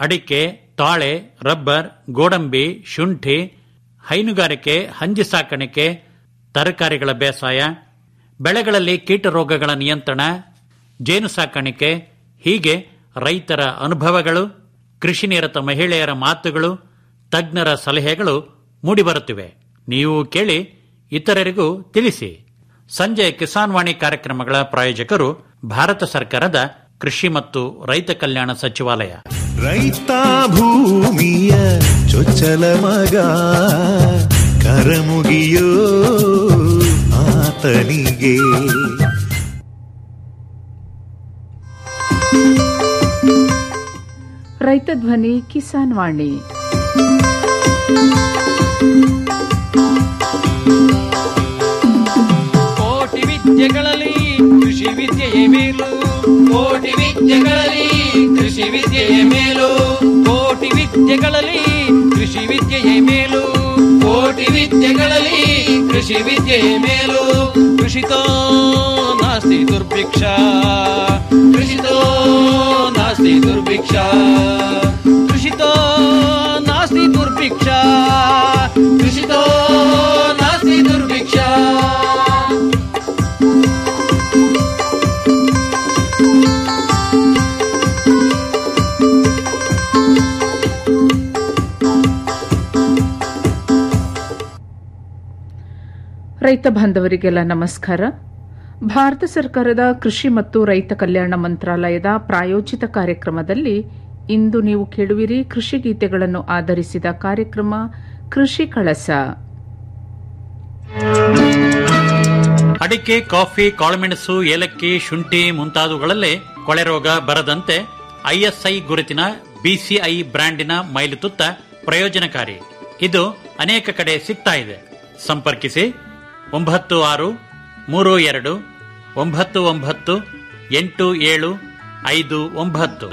ಅಡಿಕೆ ತಾಳೆ ರಬ್ಬರ್ ಗೋಡಂಬಿ ಶುಂಠಿ ಹೈನುಗಾರಿಕೆ ಹಂಜಿ ಸಾಕಾಣಿಕೆ ತರಕಾರಿಗಳ ಬೇಸಾಯ ಬೆಳೆಗಳಲ್ಲಿ ಕೀಟರೋಗಗಳ ನಿಯಂತ್ರಣ ಜೇನು ಸಾಕಾಣಿಕೆ ಹೀಗೆ ರೈತರ ಅನುಭವಗಳು ಕೃಷಿ ನಿರತ ಮಹಿಳೆಯರ ಮಾತುಗಳು ತಜ್ಞರ ಸಲಹೆಗಳು ಮೂಡಿಬರುತ್ತಿವೆ ನೀವು ಕೇಳಿ ಇತರರಿಗೂ ತಿಳಿಸಿ ಸಂಜೆ ಕಿಸಾನ್ ವಾಣಿ ಕಾರ್ಯಕ್ರಮಗಳ ಪ್ರಾಯೋಜಕರು ಭಾರತ ಸರ್ಕಾರದ ಕೃಷಿ ಮತ್ತು ರೈತ ಕಲ್ಯಾಣ ಸಚಿವಾಲಯ ರೈತ ಭೂಮಿಯ ಚೊಚ್ಚಲ ಮಗ ಕರಮುಗಿಯೋ ಆತನಿಗೆ ರೈತ ಧ್ವನಿ ಕಿಸಾನ್ ವಾಣಿ ಕೋಟಿ ವಿದ್ಯೆಗಳಲ್ಲಿ ಕೃಷಿ ವಿದ್ಯೆಯೇ ಮೇಲು ಕೋಟಿ ವಿದ್ಯೆಗಳಲ್ಲಿ ಕೃಷಿ ವಿದ್ಯೆಯೇ ಮೇಲು ಕೋಟಿ ವಿದ್ಯೆಗಳಲ್ಲಿ ಕೃಷಿ ವಿದ್ಯೆಯೇ ಮೇಲು ಕೋಟಿ ವಿದ್ಯೆಗಳಲ್ಲಿ ಕೃಷಿ ವಿದ್ಯೆಯೇ ಮೇಲು ಕೃಷಿತೋ ನಾಸ್ತಿ ದುರ್ಭಿಕ್ಷ ಕೃಷಿತೋ ನಾಸ್ತಿ ದುರ್ಭಿಕ್ಷ ಕೃಷಿತೋ ನಾಸ್ತಿ ದುರ್ಭಿಕ್ಷ ಕೃಷಿತೋ ನಾಸ್ತಿ ದುರ್ಭಿಕ್ಷ ರೈತ ಬಾಂಧವರಿಗೆಲ್ಲ ನಮಸ್ಕಾರ ಭಾರತ ಸರ್ಕಾರದ ಕೃಷಿ ಮತ್ತು ರೈತ ಕಲ್ಯಾಣ ಮಂತ್ರಾಲಯದ ಪ್ರಾಯೋಜಿತ ಕಾರ್ಯಕ್ರಮದಲ್ಲಿ ಇಂದು ನೀವು ಕೇಳುವಿರಿ ಕೃಷಿ ಗೀತೆಗಳನ್ನು ಆಧರಿಸಿದ ಕಾರ್ಯಕ್ರಮ ಕೃಷಿ ಕಳಸ ಅಡಿಕೆ ಕಾಫಿ ಕಾಳುಮೆಣಸು ಏಲಕ್ಕಿ ಶುಂಠಿ ಮುಂತಾದವುಗಳಲ್ಲೇ ಕೊಳೆ ರೋಗ ಬರದಂತೆ ಐಎಸ್ಐ ಗುರುತಿನ ಬಿಸಿಐ ಬ್ರ್ಯಾಂಡಿನ ಮೈಲುತುತ್ತ ಪ್ರಯೋಜನಕಾರಿ ಇದು ಅನೇಕ ಕಡೆ ಸಿಗ್ತಾ ಇದೆ ಸಂಪರ್ಕಿಸಿ ಒಂಬತ್ತು ಆರು ಮೂರು ಎರಡು ಒಂಬತ್ತು ಒಂಬತ್ತು ಎಂಟು ಏಳು ಐದು ಒಂಬತ್ತು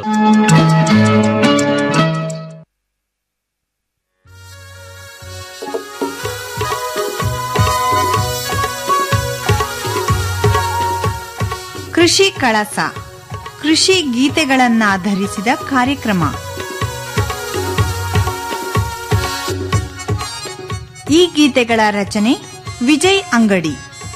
ಕೃಷಿ ಕಳಸ ಕೃಷಿ ಗೀತೆಗಳನ್ನಾಧರಿಸಿದ ಕಾರ್ಯಕ್ರಮ ಈ ಗೀತೆಗಳ ರಚನೆ ವಿಜಯ್ ಅಂಗಡಿ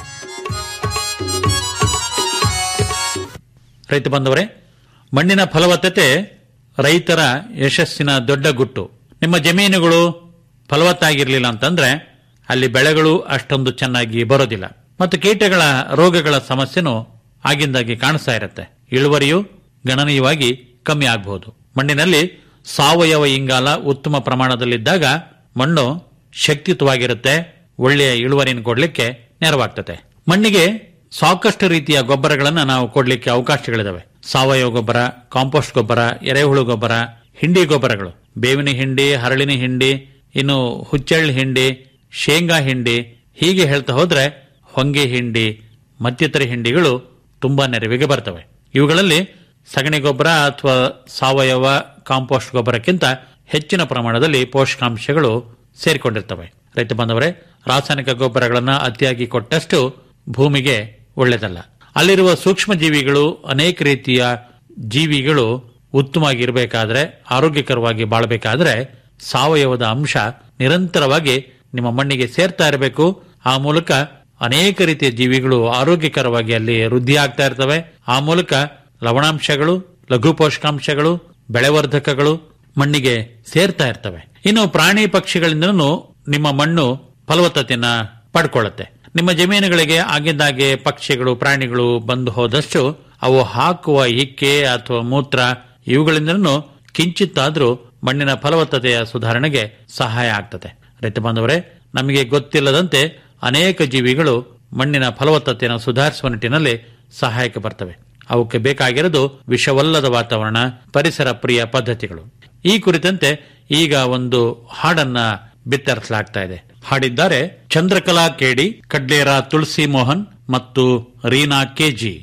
ರೈತ ಬಂದವರೇ ಮಣ್ಣಿನ ಫಲವತ್ತತೆ ರೈತರ ಯಶಸ್ಸಿನ ದೊಡ್ಡ ಗುಟ್ಟು ನಿಮ್ಮ ಜಮೀನುಗಳು ಫಲವತ್ತಾಗಿರ್ಲಿಲ್ಲ ಅಂತಂದ್ರೆ ಅಲ್ಲಿ ಬೆಳೆಗಳು ಅಷ್ಟೊಂದು ಚೆನ್ನಾಗಿ ಬರೋದಿಲ್ಲ ಮತ್ತು ಕೀಟಗಳ ರೋಗಗಳ ಸಮಸ್ಯೆನೂ ಆಗಿಂದಾಗಿ ಕಾಣಿಸ್ತಾ ಇರುತ್ತೆ ಇಳುವರಿಯು ಗಣನೀಯವಾಗಿ ಕಮ್ಮಿ ಆಗಬಹುದು ಮಣ್ಣಿನಲ್ಲಿ ಸಾವಯವ ಇಂಗಾಲ ಉತ್ತಮ ಪ್ರಮಾಣದಲ್ಲಿದ್ದಾಗ ಮಣ್ಣು ಶಕ್ತಿಯುತವಾಗಿರುತ್ತೆ ಒಳ್ಳೆಯ ಇಳುವರಿಯನ್ನು ಕೊಡಲಿಕ್ಕೆ ನೆರವಾಗ್ತದೆ ಮಣ್ಣಿಗೆ ಸಾಕಷ್ಟು ರೀತಿಯ ಗೊಬ್ಬರಗಳನ್ನು ನಾವು ಕೊಡಲಿಕ್ಕೆ ಅವಕಾಶಗಳಿದಾವೆ ಸಾವಯವ ಗೊಬ್ಬರ ಕಾಂಪೋಸ್ಟ್ ಗೊಬ್ಬರ ಎರೆಹುಳು ಗೊಬ್ಬರ ಹಿಂಡಿ ಗೊಬ್ಬರಗಳು ಬೇವಿನ ಹಿಂಡಿ ಹರಳಿನ ಹಿಂಡಿ ಇನ್ನು ಹುಚ್ಚೆಳ್ಳು ಹಿಂಡಿ ಶೇಂಗಾ ಹಿಂಡಿ ಹೀಗೆ ಹೇಳ್ತಾ ಹೋದ್ರೆ ಹೊಂಗೆ ಹಿಂಡಿ ಮತ್ತಿತರ ಹಿಂಡಿಗಳು ತುಂಬಾ ನೆರವಿಗೆ ಬರ್ತವೆ ಇವುಗಳಲ್ಲಿ ಸಗಣಿ ಗೊಬ್ಬರ ಅಥವಾ ಸಾವಯವ ಕಾಂಪೋಸ್ಟ್ ಗೊಬ್ಬರಕ್ಕಿಂತ ಹೆಚ್ಚಿನ ಪ್ರಮಾಣದಲ್ಲಿ ಪೋಷಕಾಂಶಗಳು ಸೇರಿಕೊಂಡಿರ್ತವೆ ರೈತ ಬಾಂಧವರೇ ರಾಸಾಯನಿಕ ಗೊಬ್ಬರಗಳನ್ನ ಅತಿಯಾಗಿ ಕೊಟ್ಟಷ್ಟು ಭೂಮಿಗೆ ಒಳ್ಳೆಯದಲ್ಲ ಅಲ್ಲಿರುವ ಸೂಕ್ಷ್ಮ ಜೀವಿಗಳು ಅನೇಕ ರೀತಿಯ ಜೀವಿಗಳು ಉತ್ತಮವಾಗಿರಬೇಕಾದ್ರೆ ಆರೋಗ್ಯಕರವಾಗಿ ಬಾಳಬೇಕಾದ್ರೆ ಸಾವಯವದ ಅಂಶ ನಿರಂತರವಾಗಿ ನಿಮ್ಮ ಮಣ್ಣಿಗೆ ಸೇರ್ತಾ ಇರಬೇಕು ಆ ಮೂಲಕ ಅನೇಕ ರೀತಿಯ ಜೀವಿಗಳು ಆರೋಗ್ಯಕರವಾಗಿ ಅಲ್ಲಿ ವೃದ್ಧಿ ಆಗ್ತಾ ಇರ್ತವೆ ಆ ಮೂಲಕ ಲವಣಾಂಶಗಳು ಲಘು ಪೋಷಕಾಂಶಗಳು ಬೆಳೆವರ್ಧಕಗಳು ಮಣ್ಣಿಗೆ ಸೇರ್ತಾ ಇರ್ತವೆ ಇನ್ನು ಪ್ರಾಣಿ ಪಕ್ಷಿಗಳಿಂದನೂ ನಿಮ್ಮ ಮಣ್ಣು ಫಲವತ್ತತೆಯನ್ನ ಪಡ್ಕೊಳ್ಳುತ್ತೆ ನಿಮ್ಮ ಜಮೀನುಗಳಿಗೆ ಆಗಿದ್ದಾಗೆ ಪಕ್ಷಿಗಳು ಪ್ರಾಣಿಗಳು ಬಂದು ಹೋದಷ್ಟು ಅವು ಹಾಕುವ ಇಕ್ಕೆ ಅಥವಾ ಮೂತ್ರ ಇವುಗಳಿಂದನೂ ಕಿಂಚಿತ್ತಾದ್ರೂ ಮಣ್ಣಿನ ಫಲವತ್ತತೆಯ ಸುಧಾರಣೆಗೆ ಸಹಾಯ ಆಗ್ತದೆ ರೈತ ಬಾಂಧವರೇ ನಮಗೆ ಗೊತ್ತಿಲ್ಲದಂತೆ ಅನೇಕ ಜೀವಿಗಳು ಮಣ್ಣಿನ ಫಲವತ್ತತೆಯನ್ನು ಸುಧಾರಿಸುವ ನಿಟ್ಟಿನಲ್ಲಿ ಸಹಾಯಕ್ಕೆ ಬರ್ತವೆ ಅವಕ್ಕೆ ಬೇಕಾಗಿರೋದು ವಿಷವಲ್ಲದ ವಾತಾವರಣ ಪರಿಸರ ಪ್ರಿಯ ಪದ್ಧತಿಗಳು ಈ ಕುರಿತಂತೆ ಈಗ ಒಂದು ಹಾಡನ್ನ ಬಿತ್ತರಿಸಲಾಗ್ತಾ ಇದೆ ಹಾಡಿದ್ದಾರೆ ಚಂದ್ರಕಲಾ ಕೇಡಿ ಕಡ್ಲೇರ ತುಳಸಿ ಮೋಹನ್ ಮತ್ತು ರೀನಾ ಕೆಜಿ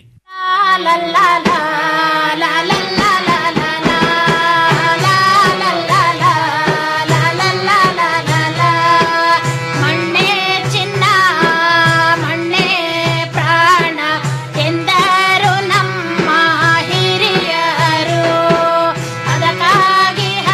ಮಣ್ಣೆ ಚಿನ್ನ ಮಣ್ಣೆ ಪ್ರಾಣ ಎಂದರು ನಮ್ಮ ಹಿರಿಯರು ಅದಕ್ಕಾಗಿ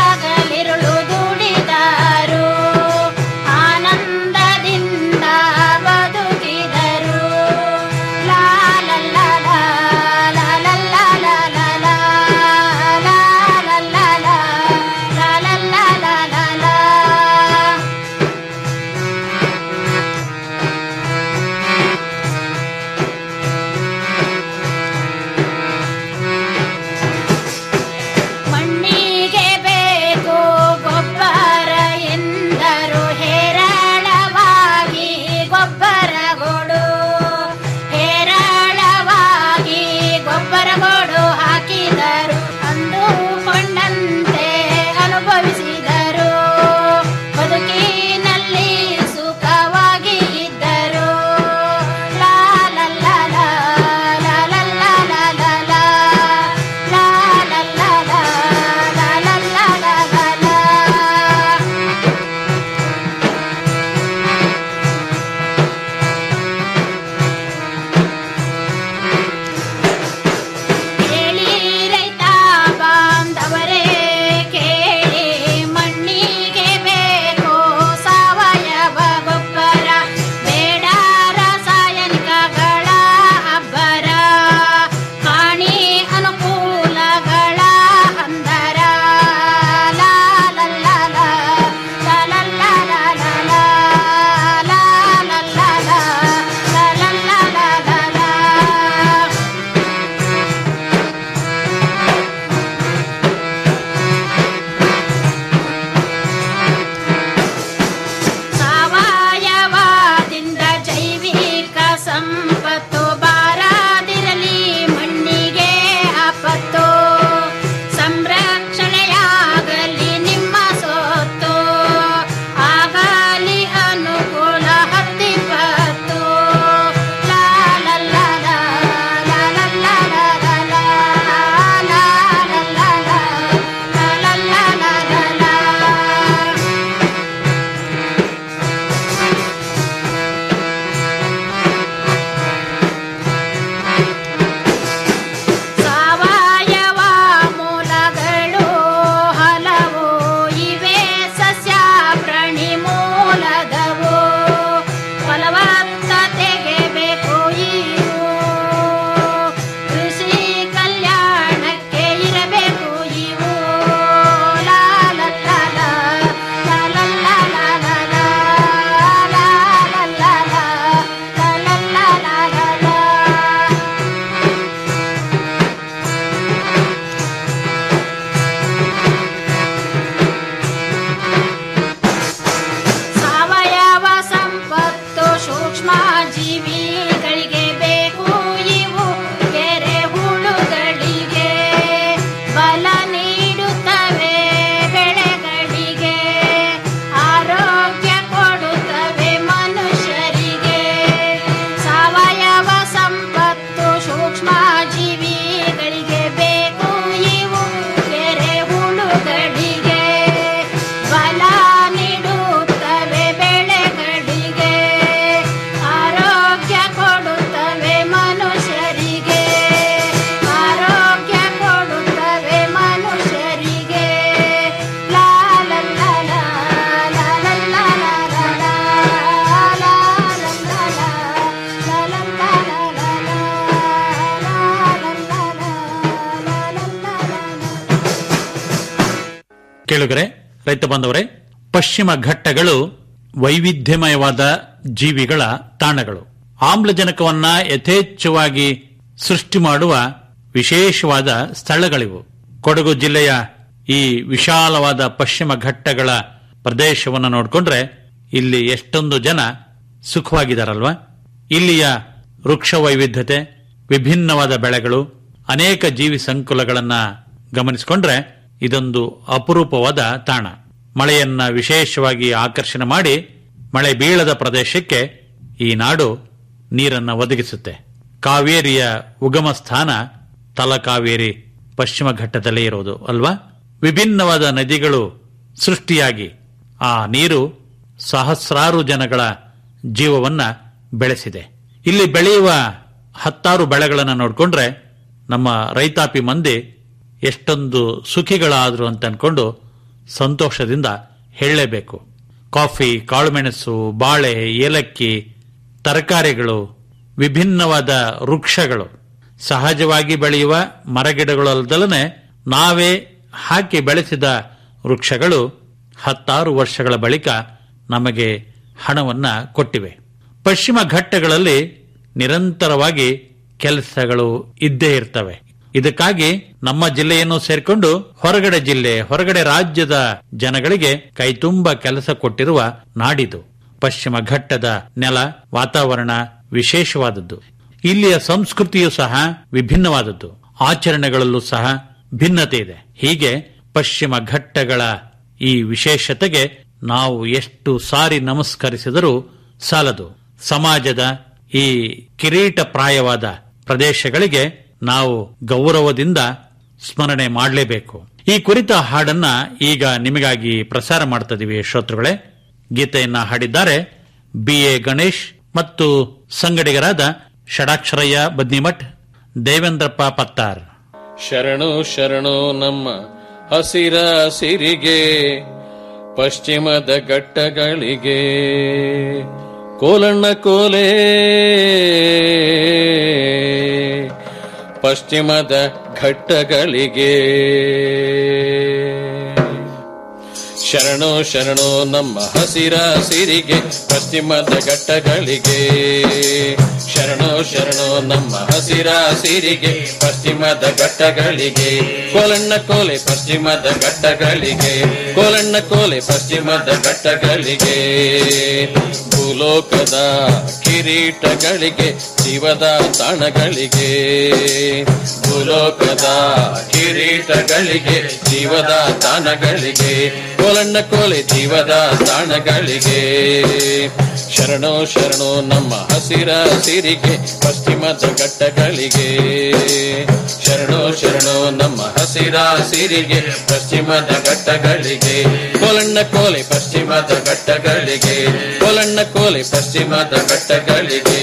ಕೇಳುಗರೆ ರೈತ ಬಾಂಧವರೇ ಪಶ್ಚಿಮ ಘಟ್ಟಗಳು ವೈವಿಧ್ಯಮಯವಾದ ಜೀವಿಗಳ ತಾಣಗಳು ಆಮ್ಲಜನಕವನ್ನ ಯಥೇಚ್ಛವಾಗಿ ಸೃಷ್ಟಿ ಮಾಡುವ ವಿಶೇಷವಾದ ಸ್ಥಳಗಳಿವು ಕೊಡಗು ಜಿಲ್ಲೆಯ ಈ ವಿಶಾಲವಾದ ಪಶ್ಚಿಮ ಘಟ್ಟಗಳ ಪ್ರದೇಶವನ್ನು ನೋಡಿಕೊಂಡ್ರೆ ಇಲ್ಲಿ ಎಷ್ಟೊಂದು ಜನ ಸುಖವಾಗಿದ್ದಾರಲ್ವಾ ಇಲ್ಲಿಯ ವೃಕ್ಷ ವೈವಿಧ್ಯತೆ ವಿಭಿನ್ನವಾದ ಬೆಳೆಗಳು ಅನೇಕ ಜೀವಿ ಸಂಕುಲಗಳನ್ನ ಗಮನಿಸಿಕೊಂಡ್ರೆ ಇದೊಂದು ಅಪರೂಪವಾದ ತಾಣ ಮಳೆಯನ್ನ ವಿಶೇಷವಾಗಿ ಆಕರ್ಷಣೆ ಮಾಡಿ ಮಳೆ ಬೀಳದ ಪ್ರದೇಶಕ್ಕೆ ಈ ನಾಡು ನೀರನ್ನ ಒದಗಿಸುತ್ತೆ ಕಾವೇರಿಯ ಉಗಮ ಸ್ಥಾನ ತಲಕಾವೇರಿ ಪಶ್ಚಿಮ ಘಟ್ಟದಲ್ಲೇ ಇರೋದು ಅಲ್ವಾ ವಿಭಿನ್ನವಾದ ನದಿಗಳು ಸೃಷ್ಟಿಯಾಗಿ ಆ ನೀರು ಸಹಸ್ರಾರು ಜನಗಳ ಜೀವವನ್ನ ಬೆಳೆಸಿದೆ ಇಲ್ಲಿ ಬೆಳೆಯುವ ಹತ್ತಾರು ಬೆಳೆಗಳನ್ನು ನೋಡಿಕೊಂಡ್ರೆ ನಮ್ಮ ರೈತಾಪಿ ಮಂದಿ ಎಷ್ಟೊಂದು ಸುಖಿಗಳಾದ್ರು ಅಂತ ಅನ್ಕೊಂಡು ಸಂತೋಷದಿಂದ ಹೇಳಲೇಬೇಕು ಕಾಫಿ ಕಾಳುಮೆಣಸು ಬಾಳೆ ಏಲಕ್ಕಿ ತರಕಾರಿಗಳು ವಿಭಿನ್ನವಾದ ವೃಕ್ಷಗಳು ಸಹಜವಾಗಿ ಬೆಳೆಯುವ ಮರಗಿಡಗಳಲ್ಲದಲ್ಲನೆ ನಾವೇ ಹಾಕಿ ಬೆಳೆಸಿದ ವೃಕ್ಷಗಳು ಹತ್ತಾರು ವರ್ಷಗಳ ಬಳಿಕ ನಮಗೆ ಹಣವನ್ನ ಕೊಟ್ಟಿವೆ ಪಶ್ಚಿಮ ಘಟ್ಟಗಳಲ್ಲಿ ನಿರಂತರವಾಗಿ ಕೆಲಸಗಳು ಇದ್ದೇ ಇರ್ತವೆ ಇದಕ್ಕಾಗಿ ನಮ್ಮ ಜಿಲ್ಲೆಯನ್ನು ಸೇರ್ಕೊಂಡು ಹೊರಗಡೆ ಜಿಲ್ಲೆ ಹೊರಗಡೆ ರಾಜ್ಯದ ಜನಗಳಿಗೆ ಕೈತುಂಬ ಕೆಲಸ ಕೊಟ್ಟಿರುವ ನಾಡಿದು ಪಶ್ಚಿಮ ಘಟ್ಟದ ನೆಲ ವಾತಾವರಣ ವಿಶೇಷವಾದದ್ದು ಇಲ್ಲಿಯ ಸಂಸ್ಕೃತಿಯೂ ಸಹ ವಿಭಿನ್ನವಾದದ್ದು ಆಚರಣೆಗಳಲ್ಲೂ ಸಹ ಭಿನ್ನತೆ ಇದೆ ಹೀಗೆ ಪಶ್ಚಿಮ ಘಟ್ಟಗಳ ಈ ವಿಶೇಷತೆಗೆ ನಾವು ಎಷ್ಟು ಸಾರಿ ನಮಸ್ಕರಿಸಿದರೂ ಸಾಲದು ಸಮಾಜದ ಈ ಕಿರೀಟ ಪ್ರಾಯವಾದ ಪ್ರದೇಶಗಳಿಗೆ ನಾವು ಗೌರವದಿಂದ ಸ್ಮರಣೆ ಮಾಡಲೇಬೇಕು ಈ ಕುರಿತ ಹಾಡನ್ನ ಈಗ ನಿಮಗಾಗಿ ಪ್ರಸಾರ ಮಾಡ್ತಿದ್ದೀವಿ ಶ್ರೋತೃಗಳೇ ಗೀತೆಯನ್ನ ಹಾಡಿದ್ದಾರೆ ಬಿ ಎ ಗಣೇಶ್ ಮತ್ತು ಸಂಗಡಿಗರಾದ ಷಡಾಕ್ಷರಯ್ಯ ಬದ್ನಿಮಠ್ ದೇವೇಂದ್ರಪ್ಪ ಪತ್ತಾರ್ ಶರಣು ಶರಣು ನಮ್ಮ ಹಸಿರ ಸಿರಿಗೆ ಪಶ್ಚಿಮದ ಘಟ್ಟಗಳಿಗೆ ಕೋಲಣ್ಣ ಕೋಲೆ ಪಶ್ಚಿಮದ ಘಟ್ಟಗಳಿಗೆ ಶರಣು ಶರಣು ನಮ್ಮ ಹಸಿರ ಸಿರಿಗೆ ಪಶ್ಚಿಮದ ಘಟ್ಟಗಳಿಗೆ ಶರಣು ಶರಣು ನಮ್ಮ ಹಸಿರ ಸಿರಿಗೆ ಪಶ್ಚಿಮದ ಘಟ್ಟಗಳಿಗೆ ಕೋಲಣ್ಣ ಕೋಲೆ ಪಶ್ಚಿಮದ ಘಟ್ಟಗಳಿಗೆ ಕೋಲಣ್ಣ ಕೋಲೆ ಪಶ್ಚಿಮದ ಘಟ್ಟಗಳಿಗೆ ಭೂಲೋಕದ ಕಿರೀಟಗಳಿಗೆ ಜೀವದ ತಾಣಗಳಿಗೆ ಭೂಲೋಕದ ಕಿರೀಟಗಳಿಗೆ ಜೀವದ ತಾಣಗಳಿಗೆ ಕೋಲಣ್ಣ ಕೋಲೆ ಜೀವದ ತಾಣಗಳಿಗೆ ಶರಣೋ ಶರಣೋ ನಮ್ಮ ಹಸಿರ ಸಿರಿಗೆ ಪಶ್ಚಿಮದ ಘಟ್ಟಗಳಿಗೆ ಶರಣೋ ಶರಣೋ ನಮ್ಮ ಹಸಿರ ಸಿರಿಗೆ ಪಶ್ಚಿಮದ ಘಟ್ಟಗಳಿಗೆ ಕೋಲಣ್ಣ ಕೋಲೆ ಪಶ್ಚಿಮದ ಘಟ್ಟಗಳಿಗೆ ಕೋಲಣ್ಣ ಕೋಲೆ ಪಶ್ಚಿಮದ ಘಟ್ಟಗಳಿಗೆ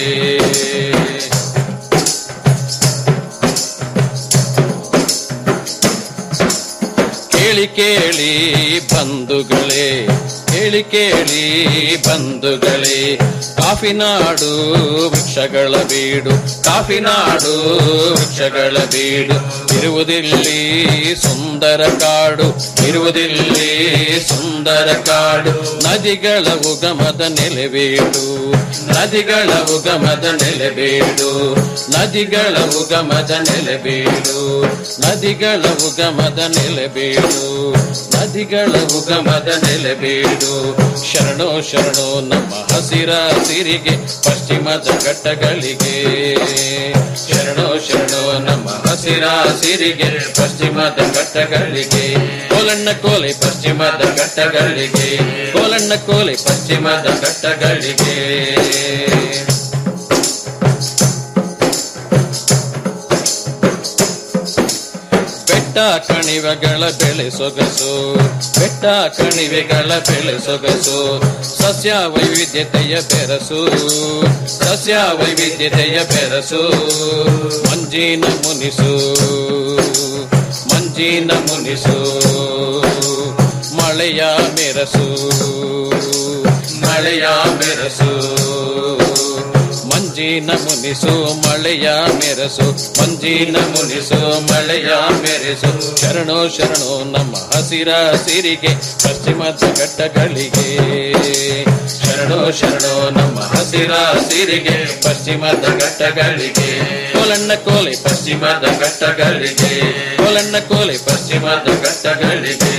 ಕೇಳಿ ಕೇಳಿ ಬಂಧುಗಳೇ ಕೇಳಿ ಕೇಳಿ ಬಂಧುಗಳೇ ಕಾಫಿನಾಡು ವೃಕ್ಷಗಳ ಬೀಡು ಕಾಫಿನಾಡು ವೃಕ್ಷಗಳ ಬೀಡು ಇರುವುದಿಲ್ಲಿ ಸುಂದರ ಕಾಡು ಇರುವುದಿಲ್ಲಿ ಸುಂದರ ಕಾಡು ನದಿಗಳ ಉಗಮದ ನೆಲೆಬೀಡು ನದಿಗಳ ಉಗಮದ ನೆಲೆಬೀಡು ನದಿಗಳ ಉಗಮದ ನೆಲೆಬೀಡು ನದಿಗಳ ಉಗಮದ ನೆಲೆಬೀಡು ನದಿಗಳ ಉಗಮದ ನೆಲೆಬೀಡು ಶರಣೋ ಶರಣೋ ನಮ್ಮ ಹಸಿರ ಸಿರಿಗೆ ಪಶ್ಚಿಮದ ಘಟ್ಟಗಳಿಗೆ ಶರಣೋ ಶರಣೋ ನಮ್ಮ ಹಸಿರ ಸಿರಿಗೆ ಪಶ್ಚಿಮದ ಘಟ್ಟಗಳಿಗೆ ಕೋಲಣ್ಣ ಕೋಲೆ ಪಶ್ಚಿಮದ ಘಟ್ಟಗಳಿಗೆ ಕೋಲಣ್ಣ ಕೋಲೆ ಪಶ್ಚಿಮದ ಘಟ್ಟಗಳಿಗೆ ಬೆಟ್ಟ ಕಣಿವೆಗಳ ಬೆಳೆ ಸೊಗಸು ಬೆಟ್ಟ ಕಣಿವೆಗಳ ಬೆಳೆ ಸೊಗಸು ಸಸ್ಯ ವೈವಿಧ್ಯತೆಯ ಬೆರಸು ಸಸ್ಯ ವೈವಿಧ್ಯತೆಯ ಬೆರಸು ಮಂಜಿನ ಮುನಿಸು ಮಂಜಿನ ಮುನಿಸು ಮಳೆಯ ಮೆರಸು ಮಳೆಯ ಮೆರಸು ಮಂಜಿನ ಮಂಜಿನ ಮುನಿಸು ಮಳೆಯ ಮೆರಸು ಮಂಜಿನ ಮುನಿಸು ಮಳೆಯ ಮೆರೆಸು ಶರಣೋ ಶರಣೋ ನಮ್ಮ ಹಸಿರ ಸಿರಿಗೆ ಪಶ್ಚಿಮದ ಘಟ್ಟಗಳಿಗೆ ಶರಣೋ ಶರಣೋ ನಮ್ಮ ಹಸಿರ ಸಿರಿಗೆ ಪಶ್ಚಿಮದ ಘಟ್ಟಗಳಿಗೆ ಕೋಲಣ್ಣ ಕೋಲೆ ಪಶ್ಚಿಮದ ಘಟ್ಟಗಳಿಗೆ ಕೋಲಣ್ಣ ಕೋಲೆ ಪಶ್ಚಿಮದ ಘಟ್ಟಗಳಿಗೆ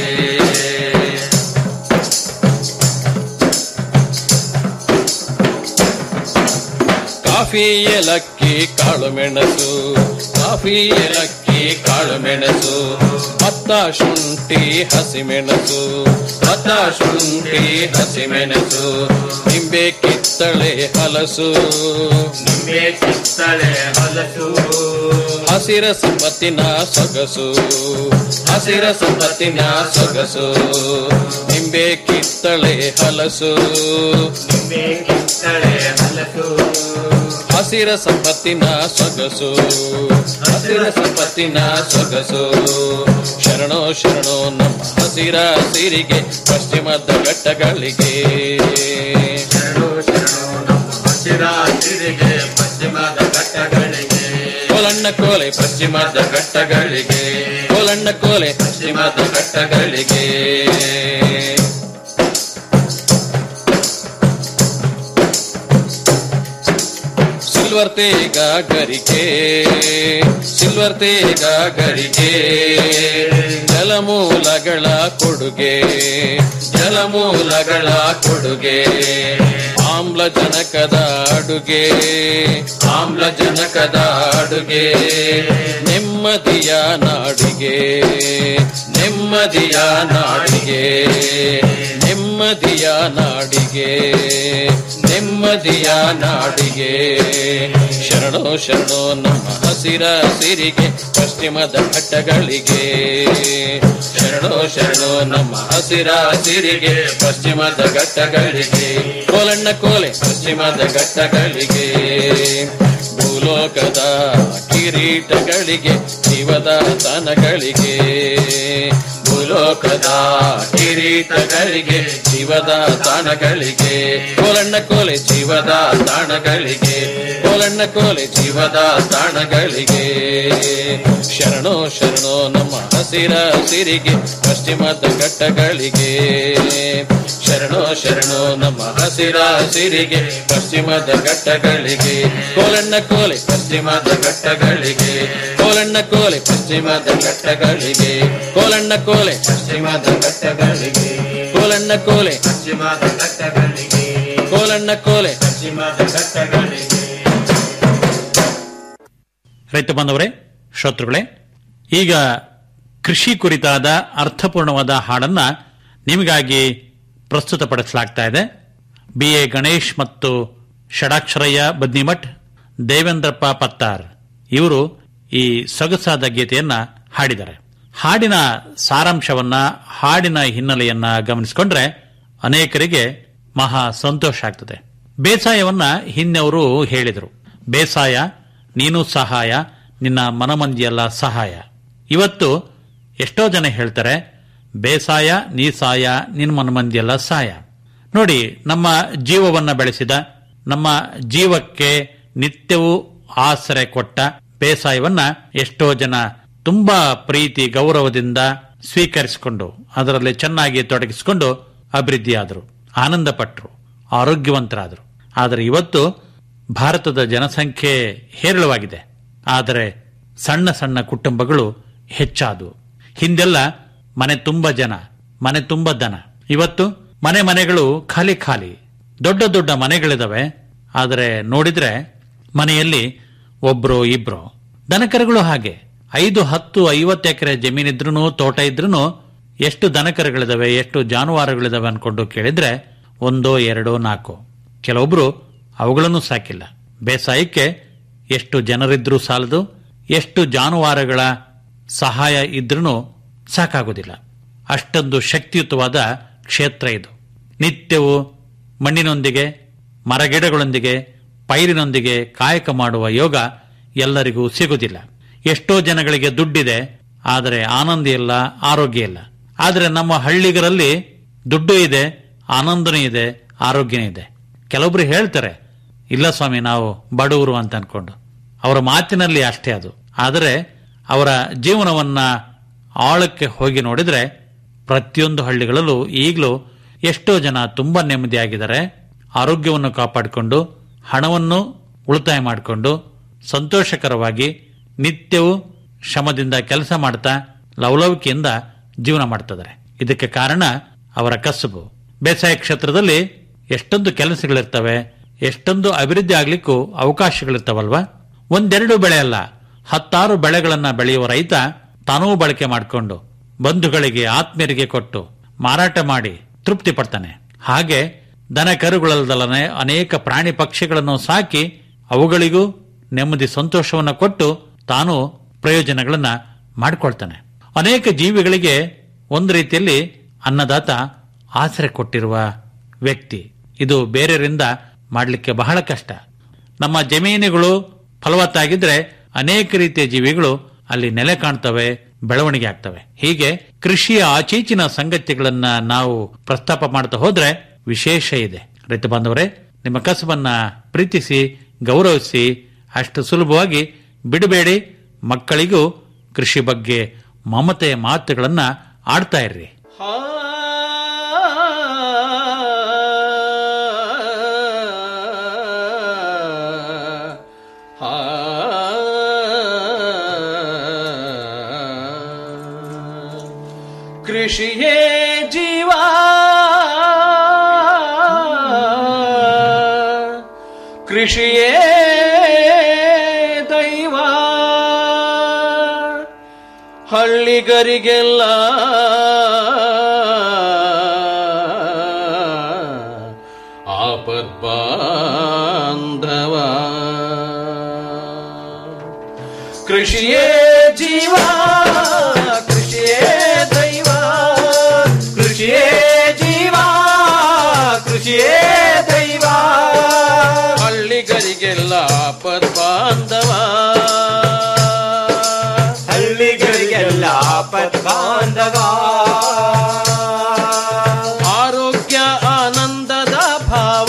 ಕಾಫಿ ಏಲಕ್ಕಿ ಕಾಳು ಮೆಣಸು ಕಾಫಿ ಏಲಕ್ಕಿ ಕಾಳು ಮೆಣಸು ಭತ್ತ ಶುಂಠಿ ಹಸಿಮೆಣಸು ಭತ್ತ ಶುಂಠಿ ಹಸಿಮೆಣಸು ನಿಂಬೆ ಕಿತ್ತಳೆ ಹಲಸು ನಿಂಬೆ ಕಿತ್ತಳೆ ಹಲಸು ಹಸಿರ ಸಂಪತ್ತಿನ ಸೊಗಸು ಹಸಿರ ಸಂಪತ್ತಿನ ಸೊಗಸು ನಿಂಬೆ ಕಿತ್ತಳೆ ಹಲಸು ನಿಂಬೆ ಕಿತ್ತಳೆ ಹಲಸು ಹಸಿರ ಸಂಪತ್ತಿನ ಸೊಗಸು ಹಸಿರ ಸಂಪತ್ತಿನ ಸೊಗಸು ಶರಣೋ ಶರಣೋ ನಮ್ಮ ಹಸಿರ ಸಿರಿಗೆ ಪಶ್ಚಿಮದ ಘಟ್ಟಗಳಿಗೆ ಶರಣೋ ಶರಣೋ ನಮ್ಮ ಹಸಿರ ಸಿರಿಗೆ ಪಶ್ಚಿಮದ ಘಟ್ಟಗಳಿಗೆ ಕೋಲಣ್ಣ ಕೋಲೆ ಪಶ್ಚಿಮದ ಘಟ್ಟಗಳಿಗೆ ಕೋಲಣ್ಣ ಕೋಲೆ ಪಶ್ಚಿಮದ ಘಟ್ಟಗಳಿಗೆ ಸಿಲ್ವರ್ ತೇಗ ಗರಿಕೆ ಸಿಲ್ವರ್ ತೇಗ ಗರಿಕೆ ಜಲಮೂಲಗಳ ಕೊಡುಗೆ ಜಲಮೂಲಗಳ ಕೊಡುಗೆ ಆಮ್ಲಜನಕದ ಅಡುಗೆ ಆಮ್ಲಜನಕದ ಅಡುಗೆ ನೆಮ್ಮದಿಯ ನಾಡಿಗೆ ನೆಮ್ಮದಿಯ ನಾಡಿಗೆ ನೆಮ್ಮದಿಯ ನಾಡಿಗೆ ನೆಮ್ಮದಿಯ ನಾಡಿಗೆ ಶರಣೋ ಶರಣೋ ನಮ್ಮ ಹಸಿರ ಸಿರಿಗೆ ಪಶ್ಚಿಮದ ಘಟ್ಟಗಳಿಗೆ ಶರಣೋ ಶರಣೋ ನಮ್ಮ ಹಸಿರ ಸಿರಿಗೆ ಪಶ್ಚಿಮದ ಘಟ್ಟಗಳಿಗೆ ಕೋಲಣ್ಣ ಕೋಲೆ ಪಶ್ಚಿಮದ ಘಟ್ಟಗಳಿಗೆ ಭೂಲೋಕದ ಕಿರೀಟಗಳಿಗೆ ಜೀವದ ತನಗಳಿಗೆ ಭೂಲೋಕದ ಕಿರೀಟಗಳಿಗೆ ಜೀವದ ತಾಣಗಳಿಗೆ ಕೋಲಣ್ಣ ಕೋಲೆ ಜೀವದ ತಾಣಗಳಿಗೆ ಕೋಲಣ್ಣ ಕೋಲೆ ಜೀವದ ತಾಣಗಳಿಗೆ ಶರಣೋ ಶರಣೋ ನಮ್ಮ ಹಸಿರ ಸಿರಿಗೆ ಪಶ್ಚಿಮದ ಘಟ್ಟಗಳಿಗೆ ಶರಣೋ ಶರಣೋ ನಮ್ಮ ಹಸಿರ ಸಿರಿಗೆ ಪಶ್ಚಿಮದ ಘಟ್ಟಗಳಿಗೆ ಕೋಲಣ್ಣ ಕೋಲೆ ಪಶ್ಚಿಮದ ಘಟ್ಟಗಳಿಗೆ ಕೋಲಣ್ಣ ಕೋಲೆ ಪಶ್ಚಿಮದ ಘಟ್ಟಗಳಿಗೆ ಕೋಲಣ್ಣ ಕೋಲೆ ಪಶ್ಚಿಮದ ಘಟ್ಟಗಳಿಗೆ ಕೋಲಣ್ಣ ಕೋಲೆ ಪಶ್ಚಿಮದ ಘಟ್ಟಗಳಿಗೆ ಕೋಲಣ್ಣ ಕೋಲೆ ಪಶ್ಚಿಮದ ಘಟ್ಟಗಳಿಗೆ ರೈತ ಬಾಂಧವರೇ ಶ್ರೋತೃಗಳೇ ಈಗ ಕೃಷಿ ಕುರಿತಾದ ಅರ್ಥಪೂರ್ಣವಾದ ಹಾಡನ್ನ ನಿಮಗಾಗಿ ಪ್ರಸ್ತುತಪಡಿಸಲಾಗ್ತಾ ಇದೆ ಬಿ ಎ ಗಣೇಶ್ ಮತ್ತು ಷಡಾಕ್ಷರಯ್ಯ ಬದ್ನಿಮಠ್ ದೇವೇಂದ್ರಪ್ಪ ಪತ್ತಾರ್ ಇವರು ಈ ಸೊಗಸಾದ ಗೀತೆಯನ್ನ ಹಾಡಿದ್ದಾರೆ ಹಾಡಿನ ಸಾರಾಂಶವನ್ನ ಹಾಡಿನ ಹಿನ್ನೆಲೆಯನ್ನ ಗಮನಿಸಿಕೊಂಡ್ರೆ ಅನೇಕರಿಗೆ ಮಹಾ ಸಂತೋಷ ಆಗ್ತದೆ ಬೇಸಾಯವನ್ನ ಹಿಂದೆವರು ಹೇಳಿದರು ಬೇಸಾಯ ನೀನು ಸಹಾಯ ನಿನ್ನ ಮನಮಂದಿಯಲ್ಲ ಸಹಾಯ ಇವತ್ತು ಎಷ್ಟೋ ಜನ ಹೇಳ್ತಾರೆ ಬೇಸಾಯ ನೀ ಸಾಯ ನಿನ್ನ ಮನಮಂದಿಯಲ್ಲ ಸಹಾಯ ನೋಡಿ ನಮ್ಮ ಜೀವವನ್ನ ಬೆಳೆಸಿದ ನಮ್ಮ ಜೀವಕ್ಕೆ ನಿತ್ಯವೂ ಆಸರೆ ಕೊಟ್ಟ ಬೇಸಾಯವನ್ನ ಎಷ್ಟೋ ಜನ ತುಂಬಾ ಪ್ರೀತಿ ಗೌರವದಿಂದ ಸ್ವೀಕರಿಸಿಕೊಂಡು ಅದರಲ್ಲಿ ಚೆನ್ನಾಗಿ ತೊಡಗಿಸಿಕೊಂಡು ಅಭಿವೃದ್ಧಿಯಾದರು ಆನಂದ ಪಟ್ಟರು ಆರೋಗ್ಯವಂತರಾದರು ಆದರೆ ಇವತ್ತು ಭಾರತದ ಜನಸಂಖ್ಯೆ ಹೇರಳವಾಗಿದೆ ಆದರೆ ಸಣ್ಣ ಸಣ್ಣ ಕುಟುಂಬಗಳು ಹೆಚ್ಚಾದವು ಹಿಂದೆಲ್ಲ ಮನೆ ತುಂಬ ಜನ ಮನೆ ತುಂಬ ದನ ಇವತ್ತು ಮನೆ ಮನೆಗಳು ಖಾಲಿ ಖಾಲಿ ದೊಡ್ಡ ದೊಡ್ಡ ಮನೆಗಳಿದಾವೆ ಆದರೆ ನೋಡಿದ್ರೆ ಮನೆಯಲ್ಲಿ ಒಬ್ರು ಇಬ್ರು ದನಕರುಗಳು ಹಾಗೆ ಐದು ಹತ್ತು ಐವತ್ತು ಎಕರೆ ಜಮೀನಿದ್ರೂ ತೋಟ ಇದ್ರೂ ಎಷ್ಟು ದನಕರುಗಳಿದಾವೆ ಎಷ್ಟು ಜಾನುವಾರುಗಳಿದಾವೆ ಅನ್ಕೊಂಡು ಕೇಳಿದ್ರೆ ಒಂದೋ ಎರಡೋ ನಾಲ್ಕು ಕೆಲವೊಬ್ರು ಅವುಗಳನ್ನು ಸಾಕಿಲ್ಲ ಬೇಸಾಯಕ್ಕೆ ಎಷ್ಟು ಜನರಿದ್ರೂ ಸಾಲದು ಎಷ್ಟು ಜಾನುವಾರುಗಳ ಸಹಾಯ ಇದ್ರೂ ಸಾಕಾಗೋದಿಲ್ಲ ಅಷ್ಟೊಂದು ಶಕ್ತಿಯುತವಾದ ಕ್ಷೇತ್ರ ಇದು ನಿತ್ಯವೂ ಮಣ್ಣಿನೊಂದಿಗೆ ಮರಗಿಡಗಳೊಂದಿಗೆ ಪೈರಿನೊಂದಿಗೆ ಕಾಯಕ ಮಾಡುವ ಯೋಗ ಎಲ್ಲರಿಗೂ ಸಿಗುವುದಿಲ್ಲ ಎಷ್ಟೋ ಜನಗಳಿಗೆ ದುಡ್ಡಿದೆ ಆದರೆ ಆನಂದ ಇಲ್ಲ ಆರೋಗ್ಯ ಇಲ್ಲ ಆದರೆ ನಮ್ಮ ಹಳ್ಳಿಗರಲ್ಲಿ ದುಡ್ಡು ಇದೆ ಆನಂದನೂ ಇದೆ ಆರೋಗ್ಯನೂ ಇದೆ ಕೆಲವೊಬ್ರು ಹೇಳ್ತಾರೆ ಇಲ್ಲ ಸ್ವಾಮಿ ನಾವು ಬಡವರು ಅಂತ ಅನ್ಕೊಂಡು ಅವರ ಮಾತಿನಲ್ಲಿ ಅಷ್ಟೇ ಅದು ಆದರೆ ಅವರ ಜೀವನವನ್ನ ಆಳಕ್ಕೆ ಹೋಗಿ ನೋಡಿದ್ರೆ ಪ್ರತಿಯೊಂದು ಹಳ್ಳಿಗಳಲ್ಲೂ ಈಗಲೂ ಎಷ್ಟೋ ಜನ ತುಂಬಾ ನೆಮ್ಮದಿಯಾಗಿದ್ದಾರೆ ಆರೋಗ್ಯವನ್ನು ಕಾಪಾಡಿಕೊಂಡು ಹಣವನ್ನು ಉಳಿತಾಯ ಮಾಡಿಕೊಂಡು ಸಂತೋಷಕರವಾಗಿ ನಿತ್ಯವೂ ಶ್ರಮದಿಂದ ಕೆಲಸ ಮಾಡ್ತಾ ಲವಲವಿಕೆಯಿಂದ ಜೀವನ ಮಾಡ್ತಿದ್ದಾರೆ ಇದಕ್ಕೆ ಕಾರಣ ಅವರ ಕಸುಬು ಬೇಸಾಯ ಕ್ಷೇತ್ರದಲ್ಲಿ ಎಷ್ಟೊಂದು ಕೆಲಸಗಳಿರ್ತವೆ ಎಷ್ಟೊಂದು ಅಭಿವೃದ್ಧಿ ಆಗ್ಲಿಕ್ಕೂ ಅವಕಾಶಗಳಿರ್ತಾವಲ್ವಾ ಒಂದೆರಡು ಬೆಳೆ ಅಲ್ಲ ಹತ್ತಾರು ಬೆಳೆಗಳನ್ನ ಬೆಳೆಯುವ ರೈತ ತಾನೂ ಬಳಕೆ ಮಾಡಿಕೊಂಡು ಬಂಧುಗಳಿಗೆ ಆತ್ಮೀಯರಿಗೆ ಕೊಟ್ಟು ಮಾರಾಟ ಮಾಡಿ ತೃಪ್ತಿ ಪಡ್ತಾನೆ ಹಾಗೆ ದನ ಕರುಗಳಲ್ಲದಲ್ಲನೆ ಅನೇಕ ಪ್ರಾಣಿ ಪಕ್ಷಿಗಳನ್ನು ಸಾಕಿ ಅವುಗಳಿಗೂ ನೆಮ್ಮದಿ ಸಂತೋಷವನ್ನು ಕೊಟ್ಟು ತಾನು ಪ್ರಯೋಜನಗಳನ್ನ ಮಾಡಿಕೊಳ್ತಾನೆ ಅನೇಕ ಜೀವಿಗಳಿಗೆ ಒಂದು ರೀತಿಯಲ್ಲಿ ಅನ್ನದಾತ ಆಸರೆ ಕೊಟ್ಟಿರುವ ವ್ಯಕ್ತಿ ಇದು ಬೇರೆಯವರಿಂದ ಮಾಡಲಿಕ್ಕೆ ಬಹಳ ಕಷ್ಟ ನಮ್ಮ ಜಮೀನುಗಳು ಫಲವತ್ತಾಗಿದ್ರೆ ಅನೇಕ ರೀತಿಯ ಜೀವಿಗಳು ಅಲ್ಲಿ ನೆಲೆ ಕಾಣ್ತವೆ ಬೆಳವಣಿಗೆ ಆಗ್ತವೆ ಹೀಗೆ ಕೃಷಿಯ ಆಚೀಚಿನ ಸಂಗತಿಗಳನ್ನ ನಾವು ಪ್ರಸ್ತಾಪ ಮಾಡ್ತಾ ಹೋದ್ರೆ ವಿಶೇಷ ಇದೆ ರೈತ ಬಾಂಧವರೇ ನಿಮ್ಮ ಕಸಬನ್ನ ಪ್ರೀತಿಸಿ ಗೌರವಿಸಿ ಅಷ್ಟು ಸುಲಭವಾಗಿ ಬಿಡಬೇಡಿ ಮಕ್ಕಳಿಗೂ ಕೃಷಿ ಬಗ್ಗೆ ಮಮತೆಯ ಮಾತುಗಳನ್ನ ಆಡ್ತಾ ಇರ್ರಿ ಕೃಷಿಯೇ ಜೀವ ಕೃಷಿಯೇ ದೈವ ಹಳ್ಳಿಗರಿಗೆಲ್ಲ ಆಪದ್ ಬಾಂಧವ ಕೃಷಿಯೇ ಜೀವ ಕೃಷಿಯೇ ದೈವ ಕೃಷಿಯೇ ಜೀವ ಕೃಷಿಯೇ ದೈವ ಹಳ್ಳಿಗರಿಗೆಲ್ಲ ಆಪದ್ ಬಾಂಧವ ಹಳ್ಳಿಗರಿಗೆಲ್ಲ ಆಪತ್ ಬಾಂಧವ ಆರೋಗ್ಯ ಆನಂದದ ಭಾವ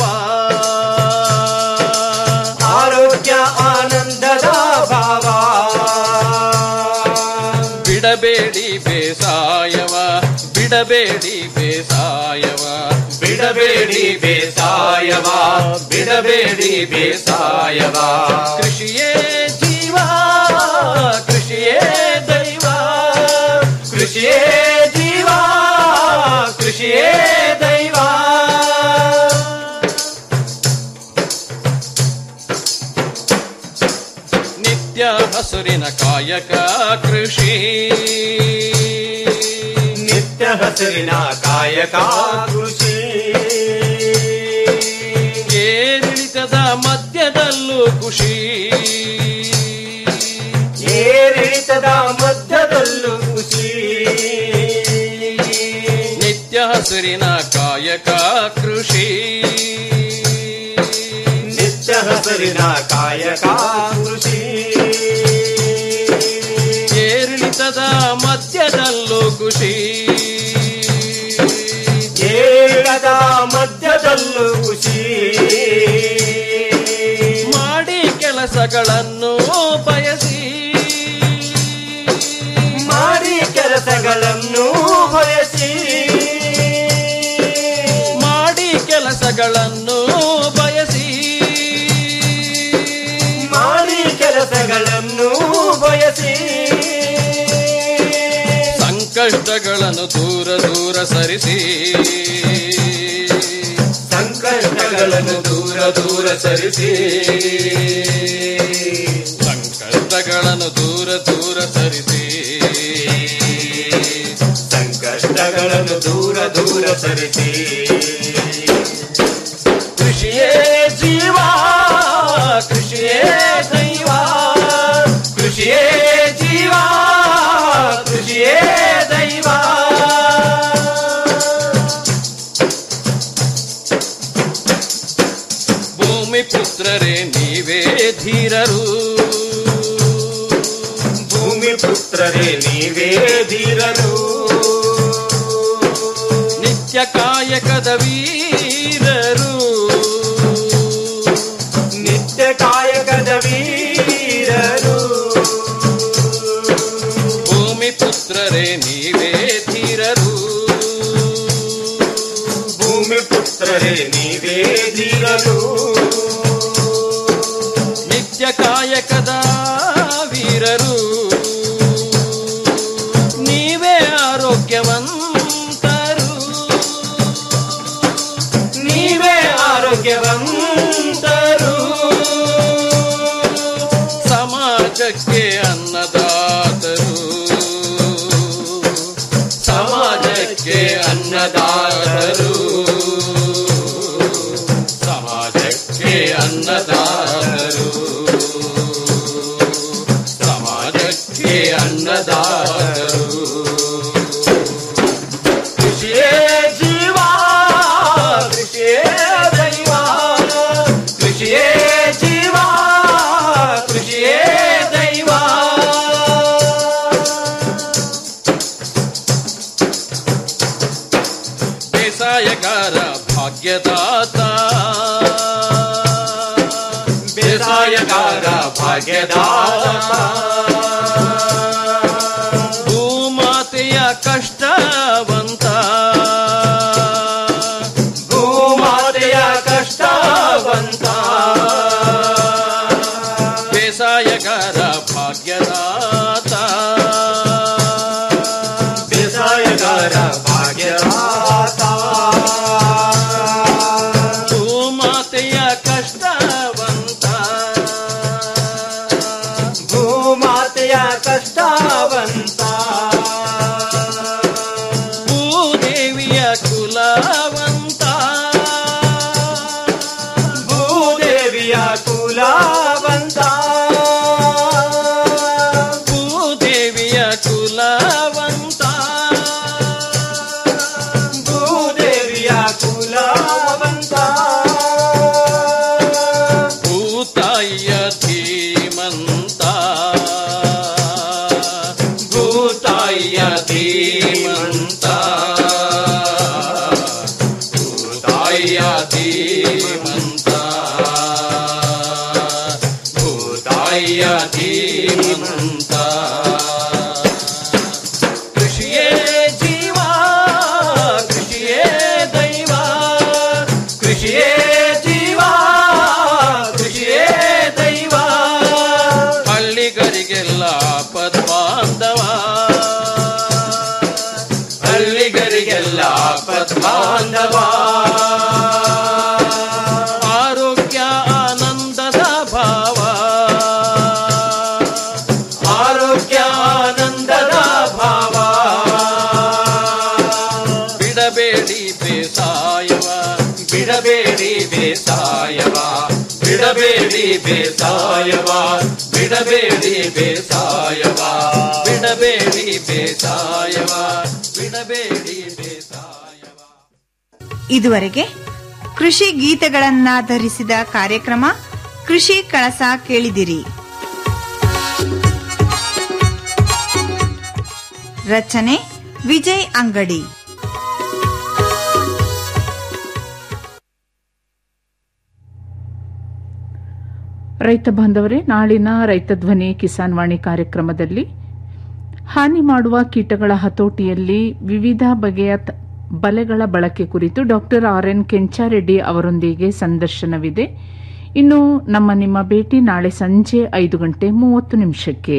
ಆರೋಗ್ಯ ಆನಂದದ ಭಾವ ಬಿಡಬೇಡಿ ಬೇಸಾಯವ ಬಿಡಬೇಡಿ ಬೇಸಾಯವ ಬಿಡಬೇಡಿ ಬೇಸಾಯವ ಬಿಡಬೇಡಿ ಬೇಸಾಯವ ಕೃಷಿಯೇ ಜೀವ ಕೃಷಿಯೇ ದೈವ ಕೃಷಿಯೇ ಜೀವ ಕೃಷಿಯೇ ದೈವ ನಿತ್ಯ ಹಸುರಿನ ಕಾಯಕ ಕೃಷಿ ನಿತ್ಯ ಹಸಿರಿನ ಕಾಯಕ ಕೃಷಿ ಏರಿಳಿತದ ಮಧ್ಯದಲ್ಲೂ ಖುಷಿ ಏರಿಳಿತದ ಮಧ್ಯದಲ್ಲೂ ಖುಷಿ ನಿತ್ಯ ಹಸುರಿನ ಕಾಯಕ ಕೃಷಿ ನಿತ್ಯ ಹಸಿರಿನ ಕಾಯಕ ಕೃಷಿ ಏರಿಳಿತದ ಮಧ್ಯದಲ್ಲೂ ಖುಷಿ ಏರಿಳಿತದ ಮಧ್ಯದಲ್ಲೂ ಖುಷಿ ಮಾಡಿ ಕೆಲಸಗಳನ್ನು ಬಯಸಿ ಮಾಡಿ ಕೆಲಸಗಳನ್ನು ಬಯಸಿ ಮಾಡಿ ಕೆಲಸಗಳನ್ನು ಬಯಸಿ ಮಾಡಿ ಕೆಲಸಗಳನ್ನು ಬಯಸಿ ಸಂಕಷ್ಟಗಳನ್ನು ದೂರ ದೂರ ಸರಿಸಿ ಸಂಕಷ್ಟಗಳನ್ನು ದೂರ ದೂರ ಸರಿಸಿ ಸಂಕಷ್ಟಗಳನ್ನು ದೂರ ದೂರ ಸರಿಸಿ ಸಂಕಷ್ಟಗಳನ್ನು ದೂರ ದೂರ ಸರಿಸಿ ಕೃಷಿಯೇ ಜೀವ ಕೃಷಿಯೇ ದೈವ ಕೃಷಿಯೇ ಜೀವ ಕೃಷಿಯೇ ದೈವ ಭೂಮಿ ಪುತ್ರರೇ ನೀವೇ ಧೀರರು ಭೂಮಿ ಪುತ್ರರೇ ನೀವೇ ಧೀರರು ನಿತ್ಯ ಕಾಯಕದ ವೀರರು ಭೂಮಿ ಪುತ್ರರೇ ನೀವೇ ಧೀರರು ನಿತ್ಯ ಕಾಯಕದ ವೀರರು ನೀವೇ ಆರೋಗ್ಯವಂತರು ನೀವೇ ಆರೋಗ್ಯವಂತರು ಸಮಾಜಕ್ಕೆ ಅನ್ನದಾತರು ಸಮಾಜಕ್ಕೆ ಅನ್ನದಾತರು ಸಮಾಜಕ್ಕೆ ಅನ್ನದಾತರು ಸಮಾಜಕ್ಕೆ ಅನ್ನದಾತರು ಕೃಷಿಯೇ ಜೀವ ಕೃಷಿಯೇ ದೈವ ಕೃಷಿಯೇ ಜೀವ ಕೃಷಿಯೇ ದೈವ ಬೇಸಾಯಗಾರ ಭಾಗ್ಯದಾತ ಬೇಸಾಯಗಾರ ಭಾಗ್ಯದಾತ ಭೂಮಾತೆಯ ಕಷ್ಟವಂತ ಭೂಮಾತೆಯ ಕಷ್ಟವಂತ ಬೇಸಾಯಗಾರ ಭಾಗ್ಯದಾತ ಬೇಸಾಯಗಾರ ಭಾಗ್ಯದಾತ ಭೂಮಾತೆಯ ಕಷ್ಟವಂತ ಭೂಮಾತೆಯ ಕಷ್ಟವಂತ ಭೂದೇವಿಯ ಕುಲವಂತ ಭೂದೇವಿಯ ಕುಲವಂತ ಭೂದೇವಿಯ ಕುಲವಂತ ಭೂದೇವಿಯ ಕುಲವಂತ ಭೂತಾಯಿಯ ಧೀಮಂತ ಭೂತಾಯಿಯ ಧೀಮಂತ ಭೂತಾಯಿಯ ಧೀಮಂತ ಭೂತಾಯಿಯ ಧೀಮಂತ ಕೃಷಿಯೇ ಜೀವ ಕೃಷಿಯೇ ದೈವ ಕೃಷಿಯೇ ಜೀವ ಕೃಷಿಯೇ ದೈವ ಹಳ್ಳಿಗರಿಗೆಲ್ಲ ಪದ್ಮಾಂಧವ ಹಳ್ಳಿಗರಿಗೆಲ್ಲ ಪದ್ಮಾಂಧವ ಆರೋಗ್ಯ ಆನಂದದ ಭಾವ ಆರೋಗ್ಯ ಆನಂದದ ಭಾವ ಬಿಡಬೇಡಿ ಬೇಸಾಯವ ಬಿಡಬೇಡಿ ಬೇಸಾಯವ ಬಿಡಬೇಡಿ ಬೇಸಾಯವ ಬಿಡಬೇಡಿ ಬೇಸಾಯವ ಬಿಡಬೇಡಿ ಬೇಸಾಯವ ಬಿಡಬೇಡಿ ಬೇಸಾಯವ ಇದುವರೆಗೆ ಕೃಷಿ ಗೀತೆಗಳನ್ನಾಧರಿಸಿದ ಕಾರ್ಯಕ್ರಮ ಕೃಷಿ ಕಳಸ ಕೇಳಿದಿರಿ ರಚನೆ ವಿಜಯ್ ಅಂಗಡಿ ರೈತ ಬಾಂಧವರೇ ನಾಳಿನ ರೈತ ಧ್ವನಿ ಕಿಸಾನ್ ವಾಣಿ ಕಾರ್ಯಕ್ರಮದಲ್ಲಿ ಹಾನಿ ಮಾಡುವ ಕೀಟಗಳ ಹತೋಟಿಯಲ್ಲಿ ವಿವಿಧ ಬಗೆಯ ತ- ಬಲೆಗಳ ಬಳಕೆ ಕುರಿತು ಡಾಕ್ಟರ್ ಆರ್ ಎನ್ ಕೆಂಚಾರೆಡ್ಡಿ ಅವರೊಂದಿಗೆ ಸಂದರ್ಶನವಿದೆ ಇನ್ನು ನಮ್ಮ ನಿಮ್ಮ ಭೇಟಿ ನಾಳೆ ಸಂಜೆ ಐದು ಗಂಟೆ ಮೂವತ್ತು ನಿಮಿಷಕ್ಕೆ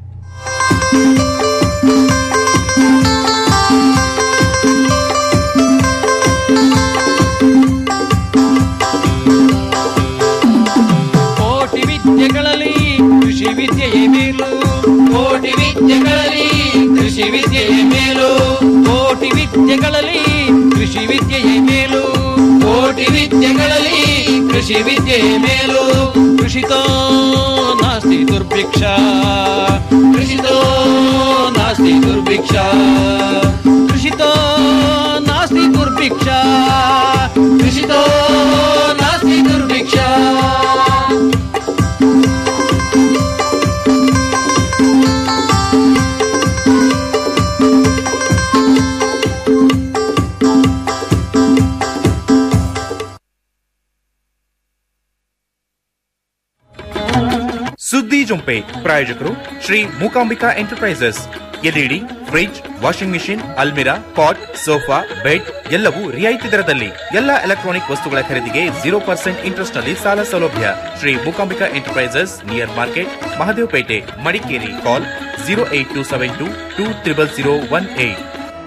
ಕೋಟಿ ವಿದ್ಯೆಗಳಲ್ಲಿ ಕೃಷಿ ವಿದ್ಯೆಯೇ ಮೇಲು ಕೋಟಿ ವಿದ್ಯೆಗಳಲ್ಲಿ ಕೃಷಿ ವಿದ್ಯೆಯೇ ಮೇಲು ಕೋಟಿ ವಿದ್ಯೆಗಳಲ್ಲಿ ಕೃಷಿ ವಿದ್ಯೆಯೇ ಮೇಲು ಕೋಟಿ ವಿದ್ಯೆಗಳಲ್ಲಿ ಕೃಷಿ ವಿದ್ಯೆಯೇ ಮೇಲು ಕೃಷಿತೋ ನಾಸ್ತಿ ದುರ್ಭಿಕ್ಷ ಕೃಷಿತೋ ನಾಸ್ತಿ ದುರ್ಭಿಕ್ಷ ಕೃಷಿತೋ ನಾಸ್ತಿ ದುರ್ಭಿಕ್ಷ ಕೃಷಿತೋ ನಾಸ್ತಿ ದುರ್ಭಿಕ್ಷ ಸುದ್ದಿ ಜೊಂಪೆ ಪ್ರಾಯೋಜಕರು Shri Mookambika enterprises LED fridge washing machine ಅಲ್ಮಿರಾ ಪಾಟ್ ಸೋಫಾ ಬೆಡ್ ಎಲ್ಲವೂ ರಿಯಾಯಿತಿ ದರದಲ್ಲಿ ಎಲ್ಲ ಎಲೆಕ್ಟ್ರಾನಿಕ್ ವಸ್ತುಗಳ ಖರೀದಿಗೆ ಜೀರೋ ಪರ್ಸೆಂಟ್ ಇಂಟ್ರೆಸ್ಟ್ ನಲ್ಲಿ ಸಾಲ ಸೌಲಭ್ಯ Shri Mookambika enterprises near market Mahadevapete Madikeri call zero eight two seven two two triple zero one eight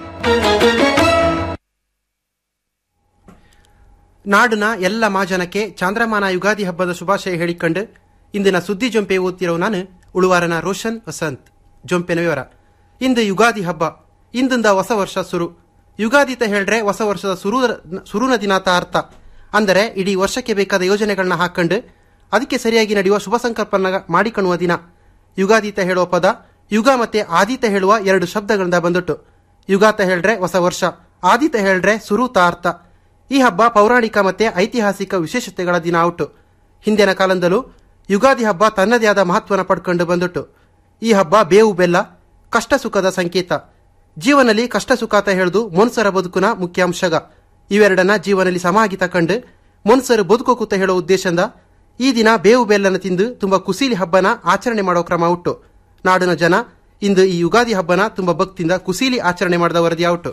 ನಾಡಿನ ಎಲ್ಲ ಮಾಜನಕ್ಕೆ ಚಾಂದ್ರಮಾನ ಯುಗಾದಿ ಹಬ್ಬದ ಶುಭಾಶಯ ಹೇಳಿಕೊಂಡು ಇಂದಿನ ಸುದ್ದಿ ಜೊಂಪೆ ಓದ್ತಿರೋ ನಾನು ಉಳುವಾರನ ರೋಷನ್ ವಸಂತ್ ಜೊಂಪೆನ ವಿವರ ಇಂದು ಯುಗಾದಿ ಹಬ್ಬ ಇಂದಿಂದ ಹೊಸ ವರ್ಷ ಸುರು ಯುಗಾದಿ ತ ಹೇಳ್ರೆ ಹೊಸ ವರ್ಷದ ಸುರು ಸುರುನ ದಿನಾತ ಅರ್ಥ ಅಂದರೆ ಇಡೀ ವರ್ಷಕ್ಕೆ ಬೇಕಾದ ಯೋಜನೆಗಳನ್ನ ಹಾಕೊಂಡು ಅದಕ್ಕೆ ಸರಿಯಾಗಿ ನಡೆಯುವ ಶುಭ ಸಂಕಲ್ಪನ ಮಾಡಿಕೊಳ್ಳುವ ದಿನ ಯುಗಾದಿತ ಹೇಳುವ ಪದ ಯುಗ ಮತ್ತೆ ಆದಿತ ಹೇಳುವ ಎರಡು ಶಬ್ದಗಳಿಂದ ಬಂದುಟ್ಟು ಯುಗಾತ ಹೇಳ್ರೆ ಹೊಸ ವರ್ಷ ಆದಿತ ಹೇಳ್ರೆ ಸುರೂತ ಅರ್ಥ ಈ ಹಬ್ಬ ಪೌರಾಣಿಕ ಮತ್ತೆ ಐತಿಹಾಸಿಕ ವಿಶೇಷತೆಗಳ ದಿನ ಔಟು ಹಿಂದಿನ ಕಾಲದಲ್ಲೂ ಯುಗಾದಿ ಹಬ್ಬ ತನ್ನದೇ ಆದ ಮಹತ್ವನ ಪಡ್ಕೊಂಡು ಬಂದುಟ್ಟು ಈ ಹಬ್ಬ ಬೇವು ಬೆಲ್ಲ ಕಷ್ಟ ಸುಖದ ಸಂಕೇತ ಜೀವನದಲ್ಲಿ ಕಷ್ಟ ಸುಖಾತ ಹೇಳ್ದು ಮನುಷ್ಯರ ಬದುಕುನ ಮುಖ್ಯ ಅಂಶಗ ಇವೆರಡನ್ನ ಜೀವನದಲ್ಲಿ ಸಮಾಗಿ ತಕೊಂಡು ಮನುಷ್ಯರು ಬದುಕೋಕುತ್ತ ಹೇಳೋ ಉದ್ದೇಶದಿಂದ ಈ ದಿನ ಬೇವು ಬೆಲ್ಲನ ತಿಂದು ತುಂಬಾ ಕುಸೀಲಿ ಹಬ್ಬನ ಆಚರಣೆ ಮಾಡೋ ಕ್ರಮ ಉಟ್ಟು ನಾಡಿನ ಜನ ಇಂದು ಈ ಯುಗಾದಿ ಹಬ್ಬನ ತುಂಬಾ ಭಕ್ತಿಯಿಂದ ಕುಸೀಲಿ ಆಚರಣೆ ಮಾಡಿದ ವರದಿ ಔಟು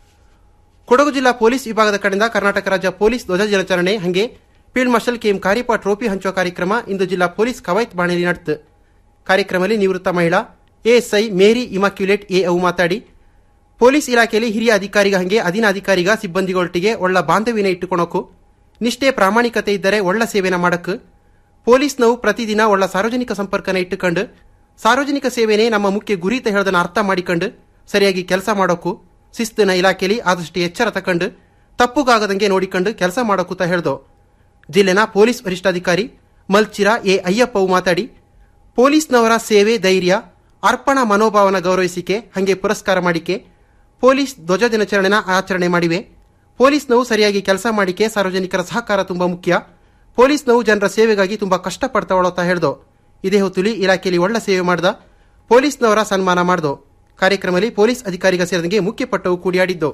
ಕೊಡಗು ಜಿಲ್ಲಾ ಪೊಲೀಸ್ ವಿಭಾಗದ ಕಡೆಯಿಂದ ಕರ್ನಾಟಕ ರಾಜ್ಯ ಪೊಲೀಸ್ ಧ್ವಜ ದಿನಾಚರಣೆ ಹಂಗೆ field marshal KM Cariappa trophy ಹಂಚುವ ಕಾರ್ಯಕ್ರಮ ಇಂದು ಜಿಲ್ಲಾ ಪೊಲೀಸ್ ಕವಾಯತ್ ಬಾಣೇಲಿ ನಡೆತು ಕಾರ್ಯಕ್ರಮದಲ್ಲಿ ನಿವೃತ್ತ ಮಹಿಳಾ ಎಎಸ್ಐ ಮೇರಿ ಇಮಾಕ್ಯುಲೇಟ್ ಎ ಅವು ಮಾತಾಡಿ ಪೊಲೀಸ್ ಇಲಾಖೆಯಲ್ಲಿ ಹಿರಿಯ ಅಧಿಕಾರಿಗ ಹಂಗೆ ಅಧೀನ ಅಧಿಕಾರಿಗ ಸಿಬ್ಬಂದಿಗಳೊಟ್ಟಿಗೆ ಒಳ್ಳ ಬಾಂಧವ್ಯನ ಇಟ್ಟುಕೊಳಕು ನಿಷ್ಠೆ ಪ್ರಾಮಾಣಿಕತೆ ಇದ್ದರೆ ಒಳ್ಳ ಸೇವೆನ ಮಾಡಕ್ಕೆ ಪೊಲೀಸ್ನವು ಪ್ರತಿದಿನ ಒಳ್ಳ ಸಾರ್ವಜನಿಕ ಸಂಪರ್ಕನ ಇಟ್ಟುಕೊಂಡು ಸಾರ್ವಜನಿಕ ಸೇವೆನೇ ನಮ್ಮ ಮುಖ್ಯ ಗುರಿ ಅಂತ ಹೇಳೋದನ್ನ ಅರ್ಥ ಮಾಡಿಕೊಂಡು ಸರಿಯಾಗಿ ಕೆಲಸ ಮಾಡೋಕು ಶಿಸ್ತಿನ ಇಲಾಖೆಯಲ್ಲಿ ಆದಷ್ಟು ಎಚ್ಚರ ತಕೊಂಡು ತಪ್ಪುಗಾಗದಂಗೆ ನೋಡಿಕೊಂಡು ಕೆಲಸ ಮಾಡೋಕು ಅಂತ ಹೇಳ್ದು ಜಿಲ್ಲೆನ ಪೊಲೀಸ್ ವರಿಷ್ಠಾಧಿಕಾರಿ ಮಲ್ಚಿರ ಎ ಅಯ್ಯಪ್ಪವು ಮಾತಾಡಿ ಪೊಲೀಸ್ನವರ ಸೇವೆ ಧೈರ್ಯ ಅರ್ಪಣಾ ಮನೋಭಾವನ ಗೌರವಿಸಿಕೆ ಹಂಗೆ ಪುರಸ್ಕಾರ ಮಾಡಿಕೆ ಪೊಲೀಸ್ ಧ್ವಜ ದಿನಾಚರಣೆನ ಆಚರಣೆ ಮಾಡಿವೆ ಪೊಲೀಸ್ನವು ಸರಿಯಾಗಿ ಕೆಲಸ ಮಾಡಿಕೆ ಸಾರ್ವಜನಿಕರ ಸಹಕಾರ ತುಂಬಾ ಮುಖ್ಯ ಪೊಲೀಸ್ನವು ಜನರ ಸೇವೆಗಾಗಿ ತುಂಬಾ ಕಷ್ಟಪಡ್ತಾವಳೋ ಹೇಳ್ದು ಇದೇ ಹೊತ್ತುಲಿ ಇಲಾಖೆಯಲ್ಲಿ ಒಳ್ಳೆ ಸೇವೆ ಮಾಡ್ದ ಪೊಲೀಸ್ನವರ ಸನ್ಮಾನ ಮಾಡ್ದು ಕಾರ್ಯಕ್ರಮದಲ್ಲಿ ಪೊಲೀಸ್ ಅಧಿಕಾರಿಗ ಸೇರಿದಂಗೆ ಮುಖ್ಯ ಪಟ್ಟವು ಕೂಡಿಯಾಡಿದ್ದು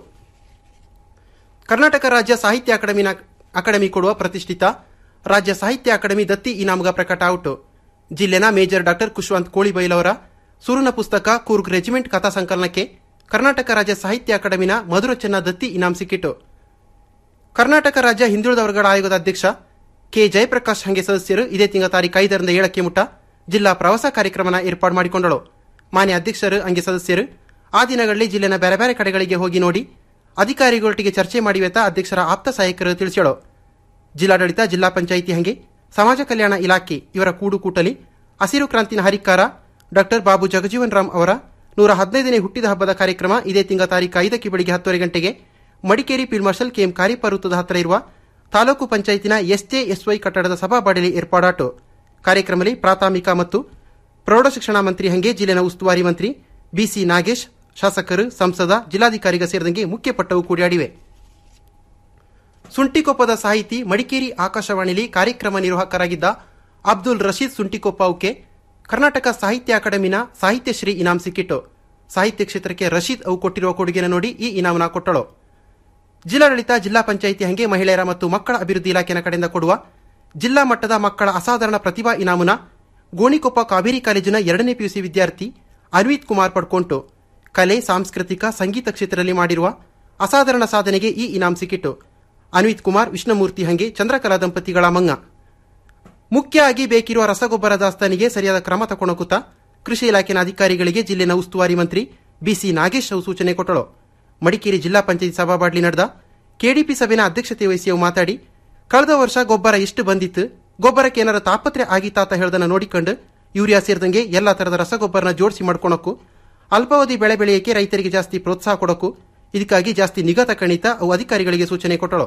ಕರ್ನಾಟಕ ರಾಜ್ಯ ಸಾಹಿತ್ಯ ಅಕಾಡೆಮಿನ ಅಕಾಡೆಮಿ ಕೊಡುವ ಪ್ರತಿಷ್ಠಿತ ರಾಜ್ಯ ಸಾಹಿತ್ಯ ಅಕಾಡೆಮಿ ದತ್ತಿ ಇನಾಮಗ ಪ್ರಕಟ ಔಟು ಜಿಲ್ಲೆನ ಮೇಜರ್ ಡಾಕ್ಟರ್ ಕುಶ್ವಂತ್ ಕೋಳಿಬೈಲವರ ಸುರುನ ಪುಸ್ತಕ ಕೂರ್ಗ್ ರೆಜಿಮೆಂಟ್ ಕಥಾ ಸಂಕಲನಕ್ಕೆ ಕರ್ನಾಟಕ ರಾಜ್ಯ ಸಾಹಿತ್ಯ ಅಕಾಡೆಮಿನ ಮಧುರ ಚೆನ್ನ ದತ್ತಿ ಇನಾಮ್ ಸಿಕ್ಕಿತು ಕರ್ನಾಟಕ ರಾಜ್ಯ ಹಿಂದುಳಿದ ವರ್ಗಗಳ ಆಯೋಗದ ಅಧ್ಯಕ್ಷ ಕೆ ಜಯಪ್ರಕಾಶ್ ಹಂಗೆ ಸದಸ್ಯರು ಇದೇ ತಿಂಗಳ ತಾರೀಕು ಐದರಿಂದ ಏಳಕ್ಕೆ ಮುಟ್ಟ ಜಿಲ್ಲಾ ಪ್ರವಾಸ ಕಾರ್ಯಕ್ರಮನ ಏರ್ಪಾಡು ಮಾಡಿಕೊಂಡಳು ಮಾನ್ಯ ಅಧ್ಯಕ್ಷರು ಹಂಗೆ ಸದಸ್ಯರು ಆ ದಿನಗಳಲ್ಲಿ ಜಿಲ್ಲೆನ ಬೇರೆ ಬೇರೆ ಕಡೆಗಳಿಗೆ ಹೋಗಿ ನೋಡಿ ಅಧಿಕಾರಿಗಳೊಟ್ಟಿಗೆ ಚರ್ಚೆ ಮಾಡಿವೆತ ಅಧ್ಯಕ್ಷರ ಆಪ್ತ ಸಹಾಯಕರು ತಿಳಿಸ್ಯಾಳು ಜಿಲ್ಲಾಡಳಿತ ಜಿಲ್ಲಾ ಪಂಚಾಯಿತಿ ಹಂಗೆ ಸಮಾಜ ಕಲ್ಯಾಣ ಇಲಾಖೆ ಇವರ ಕೂಡುಕೂಟಲಿ ಹಸಿರು ಕ್ರಾಂತಿನ ಹರಿಕಾರ ಡಾಕ್ಟರ್ ಬಾಬು ಜಗಜೀವನ್ ರಾಮ್ ಅವರ ನೂರ ಹದಿನೈದನೇ ಹುಟ್ಟಿದ ಹಬ್ಬದ ಕಾರ್ಯಕ್ರಮ ಇದೇ ತಿಂಗಳ ತಾರೀಕು ಐದಕ್ಕೆ ಬೆಳಿಗ್ಗೆ ಹತ್ತುವರೆ ಗಂಟೆಗೆ Madikeri field marshal KM Cariappa ವೃತ್ತದ ಹತ್ತಿರ ಇರುವ ತಾಲೂಕು ಪಂಚಾಯತಿನ ಎಸ್ಜೆ ಎಸ್ವೈ ಕಟ್ಟಡದ ಸಭಾಬಾಡಿಲಿ ಏರ್ಪಾಡಾಟು ಕಾರ್ಯಕ್ರಮದಲ್ಲಿ ಪ್ರಾಥಮಿಕ ಮತ್ತು ಪ್ರೌಢಶಿಕ್ಷಣ ಮಂತ್ರಿ ಹಂಗೆ ಜಿಲ್ಲೆನ ಉಸ್ತುವಾರಿ ಮಂತ್ರಿ ಬಿಸಿ ನಾಗೇಶ್ ಶಾಸಕರು ಸಂಸದ ಜಿಲ್ಲಾಧಿಕಾರಿಗ ಸೇರಿದಂಗೆ ಮುಖ್ಯ ಪಟ್ಟವು ಕೂಡಿಯಾಡಿವೆ ಸುಂಟಿಕೊಪ್ಪದ ಸಾಹಿತಿ ಮಡಿಕೇರಿ ಆಕಾಶವಾಣಿಲಿ ಕಾರ್ಯಕ್ರಮ ನಿರ್ವಾಹಕರಾಗಿದ್ದ ಅಬ್ದುಲ್ ರಶೀದ್ ಸುಂಟಿಕೊಪ್ಪ ಅವಕ್ಕೆ ಕರ್ನಾಟಕ ಸಾಹಿತ್ಯ ಅಕಾಡೆಮಿನ ಸಾಹಿತ್ಯ ಶ್ರೀ ಇನಾಮ್ ಸಿಕ್ಕಿಟ್ಟು ಸಾಹಿತ್ಯ ಕ್ಷೇತ್ರಕ್ಕೆ ರಶೀದ್ ಅವು ಕೊಟ್ಟಿರುವ ಕೊಡುಗೆನ ನೋಡಿ ಈ ಇನಾಮನ ಕೊಟ್ಟಳು ಜಿಲ್ಲಾಡಳಿತ ಜಿಲ್ಲಾ ಪಂಚಾಯಿತಿ ಹಂಗೆ ಮಹಿಳೆಯರ ಮತ್ತು ಮಕ್ಕಳ ಅಭಿವೃದ್ಧಿ ಇಲಾಖೆನ ಕಡೆಯಿಂದ ಕೊಡುವ ಜಿಲ್ಲಾ ಮಟ್ಟದ ಮಕ್ಕಳ ಅಸಾಧಾರಣ ಪ್ರತಿಭಾ ಇನಾಮನ ಗೋಣಿಕೊಪ್ಪ ಕಾವೇರಿ ಕಾಲೇಜಿನ ಎರಡನೇ ಪಿಯುಸಿ ವಿದ್ಯಾರ್ಥಿ ಅನ್ವಿತ್ ಕುಮಾರ್ ಪಡ್ಕೊಂಟು ಕಲೆ ಸಾಂಸ್ಕೃತಿಕ ಸಂಗೀತ ಕ್ಷೇತ್ರದಲ್ಲಿ ಮಾಡಿರುವ ಅಸಾಧಾರಣ ಸಾಧನೆಗೆ ಈ ಇನಾಮ್ ಸಿಕ್ಕಿಟ್ಟು ಅನ್ವಿತ್ ಕುಮಾರ್ ವಿಷ್ಣುಮೂರ್ತಿ ಹಂಗೆ ಚಂದ್ರಕಲಾ ದಂಪತಿಗಳ ಮಂಗ ಮುಖ್ಯ ಆಗಿ ಬೇಕಿರುವ ರಸಗೊಬ್ಬರ ದಾಸ್ತಾನಿಗೆ ಸರಿಯಾದ ಕ್ರಮ ತಗೊಳಕುತ್ತ ಕೃಷಿ ಇಲಾಖೆನ ಅಧಿಕಾರಿಗಳಿಗೆ ಜಿಲ್ಲೆನ ಉಸ್ತುವಾರಿ ಮಂತ್ರಿ ಬಿಸಿ ನಾಗೇಶ್ ಅವು ಸೂಚನೆ ಕೊಟ್ಟಳು ಮಡಿಕೇರಿ ಜಿಲ್ಲಾ ಪಂಚಾಯತ್ ಸಭಾಬಾಡ್ಲಿ ನಡೆದ ಕೆಡಿಪಿ ಸಭೆನ ಅಧ್ಯಕ್ಷತೆ ವಹಿಸಿ ಅವು ಮಾತಾಡಿ ಕಳೆದ ವರ್ಷ ಗೊಬ್ಬರ ಎಷ್ಟು ಬಂದಿತ್ತು ಗೊಬ್ಬರಕ್ಕೆ ಏನಾರ ತಾಪತ್ರೆ ಆಗಿತ್ತಾತ ಹೇಳ್ದನ್ನ ನೋಡಿಕೊಂಡು ಯೂರಿಯಾ ಸೇರಿದಂಗೆ ಎಲ್ಲಾ ತರದ ರಸಗೊಬ್ಬರನ ಜೋಡಿಸಿ ಮಾಡ್ಕೊಳಕು ಅಲ್ಪಾವಧಿ ಬೆಳೆ ಬೆಳೆಯಕ್ಕೆ ರೈತರಿಗೆ ಜಾಸ್ತಿ ಪ್ರೋತ್ಸಾಹ ಕೊಡೋಕು ಇದಕ್ಕಾಗಿ ಜಾಸ್ತಿ ನಿಗಾ ತಕಣಿತ ಅವು ಅಧಿಕಾರಿಗಳಿಗೆ ಸೂಚನೆ ಕೊಟ್ಟಳು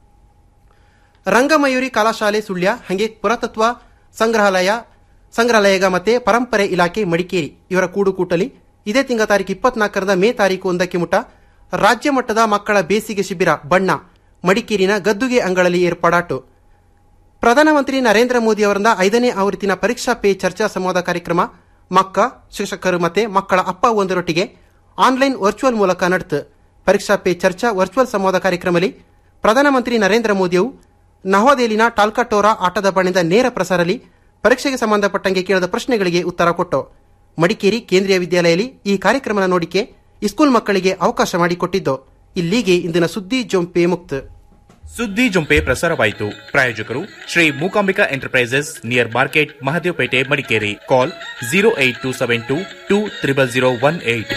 ರಂಗಮಯೂರಿ ಕಲಾಶಾಲೆ ಸುಳ್ಯ ಹಂಗೆ ಪುರಾತತ್ವ ಸಂಗ್ರಹಾಲಯ ಸಂಗ್ರಹಾಲಯಗ ಮತ್ತೆ ಪರಂಪರೆ ಇಲಾಖೆ ಮಡಿಕೇರಿ ಇವರ ಕೂಡುಕೂಟಲಿ ಇದೇ ತಿಂಗಳ ತಾರೀಕು ಇಪ್ಪತ್ನಾಲ್ಕರದ ಮೇ ತಾರೀಕು ಒಂದಕ್ಕೆ ಮುಟ ರಾಜ್ಯ ಮಟ್ಟದ ಮಕ್ಕಳ ಬೇಸಿಗೆ ಶಿಬಿರ ಬಣ್ಣ ಮಡಿಕೇರಿನ ಗದ್ದುಗೆ ಅಂಗಳಲ್ಲಿ ಏರ್ಪಾಡಾಟು ಪ್ರಧಾನಮಂತ್ರಿ ನರೇಂದ್ರ ಮೋದಿ ಅವರಿಂದ ಐದನೇ ಆವೃತ್ತಿನ ಪರೀಕ್ಷಾ ಪೇ ಚರ್ಚಾ ಸಂವಾದ ಕಾರ್ಯಕ್ರಮ ಮಕ್ಕ ಶಿಕ್ಷಕರು ಮತ್ತೆ ಮಕ್ಕಳ ಅಪ್ಪ ಒಂದರೊಟ್ಟಿಗೆ ಆನ್ಲೈನ್ ವರ್ಚುವಲ್ ಮೂಲಕ ನಡೆತು ಪರೀಕ್ಷಾ ಪೇ ಚರ್ಚಾ ವರ್ಚುವಲ್ ಸಂವಾದ ಕಾರ್ಯಕ್ರಮದಲ್ಲಿ ಪ್ರಧಾನಮಂತ್ರಿ ನರೇಂದ್ರ ಮೋದಿಯು ನವದೆಹಲಿನ ಟಾಲ್ಕಟೋರಾ ಆಟದ ಬಣ್ಣದ ನೇರ ಪ್ರಸಾರಲಿ ಪರೀಕ್ಷೆಗೆ ಸಂಬಂಧಪಟ್ಟಂಗೆ ಕೇಳಿದ ಪ್ರಶ್ನೆಗಳಿಗೆ ಉತ್ತರ ಕೊಟ್ಟು ಮಡಿಕೇರಿ ಕೇಂದ್ರೀಯ ವಿದ್ಯಾಲಯದಲ್ಲಿ ಈ ಕಾರ್ಯಕ್ರಮನ ನೋಡಿಕೆ ಇಸ್ಕೂಲ್ ಮಕ್ಕಳಿಗೆ ಅವಕಾಶ ಮಾಡಿಕೊಟ್ಟಿದ್ದು ಇಲ್ಲಿಗೆ ಇಂದಿನ ಸುದ್ದಿ ಜೊಂಪೆ ಮುಕ್ತ ಸುದ್ದಿ ಜೊಂಪೆ ಪ್ರಸಾರವಾಯಿತು ಪ್ರಾಯೋಜಕರು Shri Mookambika enterprises near market Mahadevapete Madikeri call zero eight two seven two two triple zero one eight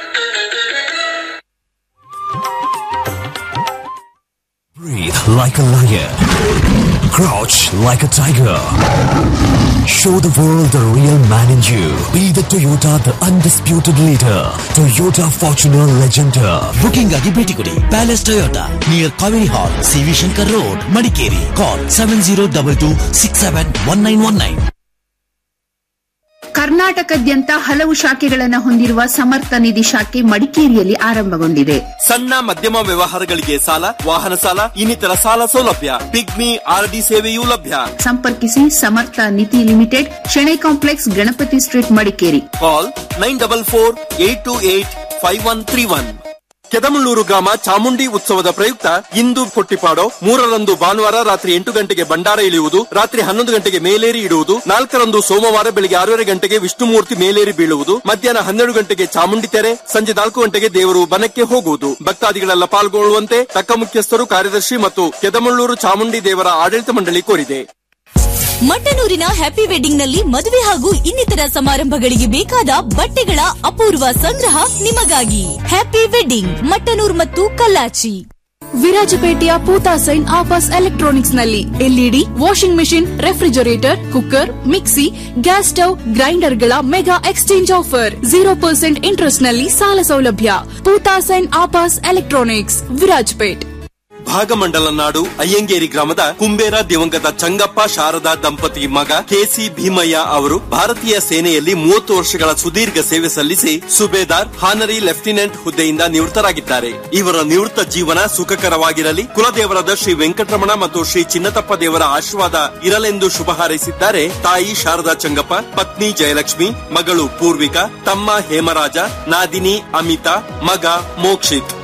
Breathe like a lion. Crouch like a tiger. Show the world the real man in you. Be the Toyota, the undisputed leader. Toyota Fortuner Legender. Booking ಆಗಿ ಭೇಟಿ ಕೊಡಿ palace Toyota near Kaveri hall CV Shankar road Madikeri call seven zero double two six seven one nine one nine ಕರ್ನಾಟಕದ್ಯಂತ ಹಲವು ಶಾಖೆಗಳನ್ನು ಹೊಂದಿರುವ ಸಮರ್ಥ ನಿಧಿ ಶಾಖೆ ಮಡಿಕೇರಿಯಲ್ಲಿ ಆರಂಭಗೊಂಡಿದೆ ಸಣ್ಣ ಮಧ್ಯಮ ವ್ಯವಹಾರಗಳಿಗೆ ಸಾಲ ವಾಹನ ಸಾಲ ಇನ್ನಿತರ ಸಾಲ ಸೌಲಭ್ಯ ಪಿಗ್ಮಿ ಆರ್ಡಿ ಸೇವೆಯೂ ಲಭ್ಯ ಸಂಪರ್ಕಿಸಿ Samartha Nidhi limited Shenoy complex Ganapati street Madikeri call nine double four eight two eight five one three one Kedamallur ಗ್ರಾಮ ಚಾಮುಂಡಿ ಉತ್ಸವದ ಪ್ರಯುಕ್ತ ಇಂದು ಕೊಟ್ಟಿಪಾಡೋ ಮೂರರಂದು ಭಾನುವಾರ ರಾತ್ರಿ ಎಂಟು ಗಂಟೆಗೆ ಭಂಡಾರ ಇಳಿಯುವುದು ರಾತ್ರಿ ಹನ್ನೊಂದು ಗಂಟೆಗೆ ಮೇಲೇರಿ ಇಡುವುದು ನಾಲ್ಕರಂದು ಸೋಮವಾರ ಬೆಳಿಗ್ಗೆ ಆರೂವರೆ ಗಂಟೆಗೆ ವಿಷ್ಣುಮೂರ್ತಿ ಮೇಲೇರಿ ಬೀಳುವುದು ಮಧ್ಯಾಹ್ನ ಹನ್ನೆರಡು ಗಂಟೆಗೆ ಚಾಮುಂಡಿ ತೆರೆ ಸಂಜೆ ನಾಲ್ಕು ಗಂಟೆಗೆ ದೇವರು ಬನಕ್ಕೆ ಹೋಗುವುದು ಭಕ್ತಾದಿಗಳೆಲ್ಲ ಪಾಲ್ಗೊಳ್ಳುವಂತೆ ತಕ್ಕ ಮುಖ್ಯಸ್ಥರು ಕಾರ್ಯದರ್ಶಿ ಮತ್ತು ಕೆದಮಳ್ಳೂರು ಚಾಮುಂಡಿ ದೇವರ ಆಡಳಿತ ಮಂಡಳಿ ಕೋರಿದೆ ಮಟ್ಟನೂರಿನ ಹ್ಯಾಪಿ ವೆಡ್ಡಿಂಗ್ ನಲ್ಲಿ ಮದುವೆ ಹಾಗೂ ಇನ್ನಿತರ ಸಮಾರಂಭಗಳಿಗೆ ಬೇಕಾದ ಬಟ್ಟೆಗಳ ಅಪೂರ್ವ ಸಂಗ್ರಹ ನಿಮಗಾಗಿ ಹ್ಯಾಪಿ ವೆಡ್ಡಿಂಗ್ ಮಟ್ಟನೂರ್ ಮತ್ತು ಕಲ್ಲಾಚಿ ವಿರಾಜಪೇಟೆಯ ಪೂತಾಸೈನ್ ಆಫರ್ಸ್ ಎಲೆಕ್ಟ್ರಾನಿಕ್ಸ್ ನಲ್ಲಿ LED washing machine refrigerator cooker mixie gas stove ಗ್ರೈಂಡರ್ಗಳ mega exchange offer zero percent interest ನಲ್ಲಿ ಸಾಲ ಸೌಲಭ್ಯ ಪೂತಾಸೈನ್ ಆಫರ್ಸ್ ಎಲೆಕ್ಟ್ರಾನಿಕ್ಸ್ ವಿರಾಜಪೇಟ್ ಭಾಗಮಂಡಲ ನಾಡು ಅಯ್ಯಂಗೇರಿ ಗ್ರಾಮದ ಕುಂಬೇರ ದಿವಂಗತ ಚಂಗಪ್ಪ ಶಾರದಾ ದಂಪತಿ ಮಗ ಕೆಸಿ ಭೀಮಯ್ಯ ಅವರು ಭಾರತೀಯ ಸೇನೆಯಲ್ಲಿ ಮೂವತ್ತು ವರ್ಷಗಳ ಸುದೀರ್ಘ ಸೇವೆ ಸಲ್ಲಿಸಿ ಸುಬೇದಾರ್ ಹಾನರಿ ಲೆಫ್ಟಿನೆಂಟ್ ಹುದ್ದೆಯಿಂದ ನಿವೃತ್ತರಾಗಿದ್ದಾರೆ ಇವರ ನಿವೃತ್ತ ಜೀವನ ಸುಖಕರವಾಗಿರಲಿ ಕುಲದೇವರಾದ ಶ್ರೀ ವೆಂಕಟರಮಣ ಮತ್ತು ಶ್ರೀ ಚಿನ್ನತಪ್ಪ ದೇವರ ಆಶೀರ್ವಾದ ಇರಲೆಂದು ಶುಭ ಹಾರೈಸಿದ್ದಾರೆ ತಾಯಿ ಶಾರದಾ ಚಂಗಪ್ಪ ಪತ್ನಿ ಜಯಲಕ್ಷ್ಮಿ ಮಗಳು ಪೂರ್ವಿಕಾ ತಮ್ಮ ಹೇಮರಾಜ ನಾದಿನಿ ಅಮಿತಾ ಮಗ ಮೋಕ್ಷಿತ್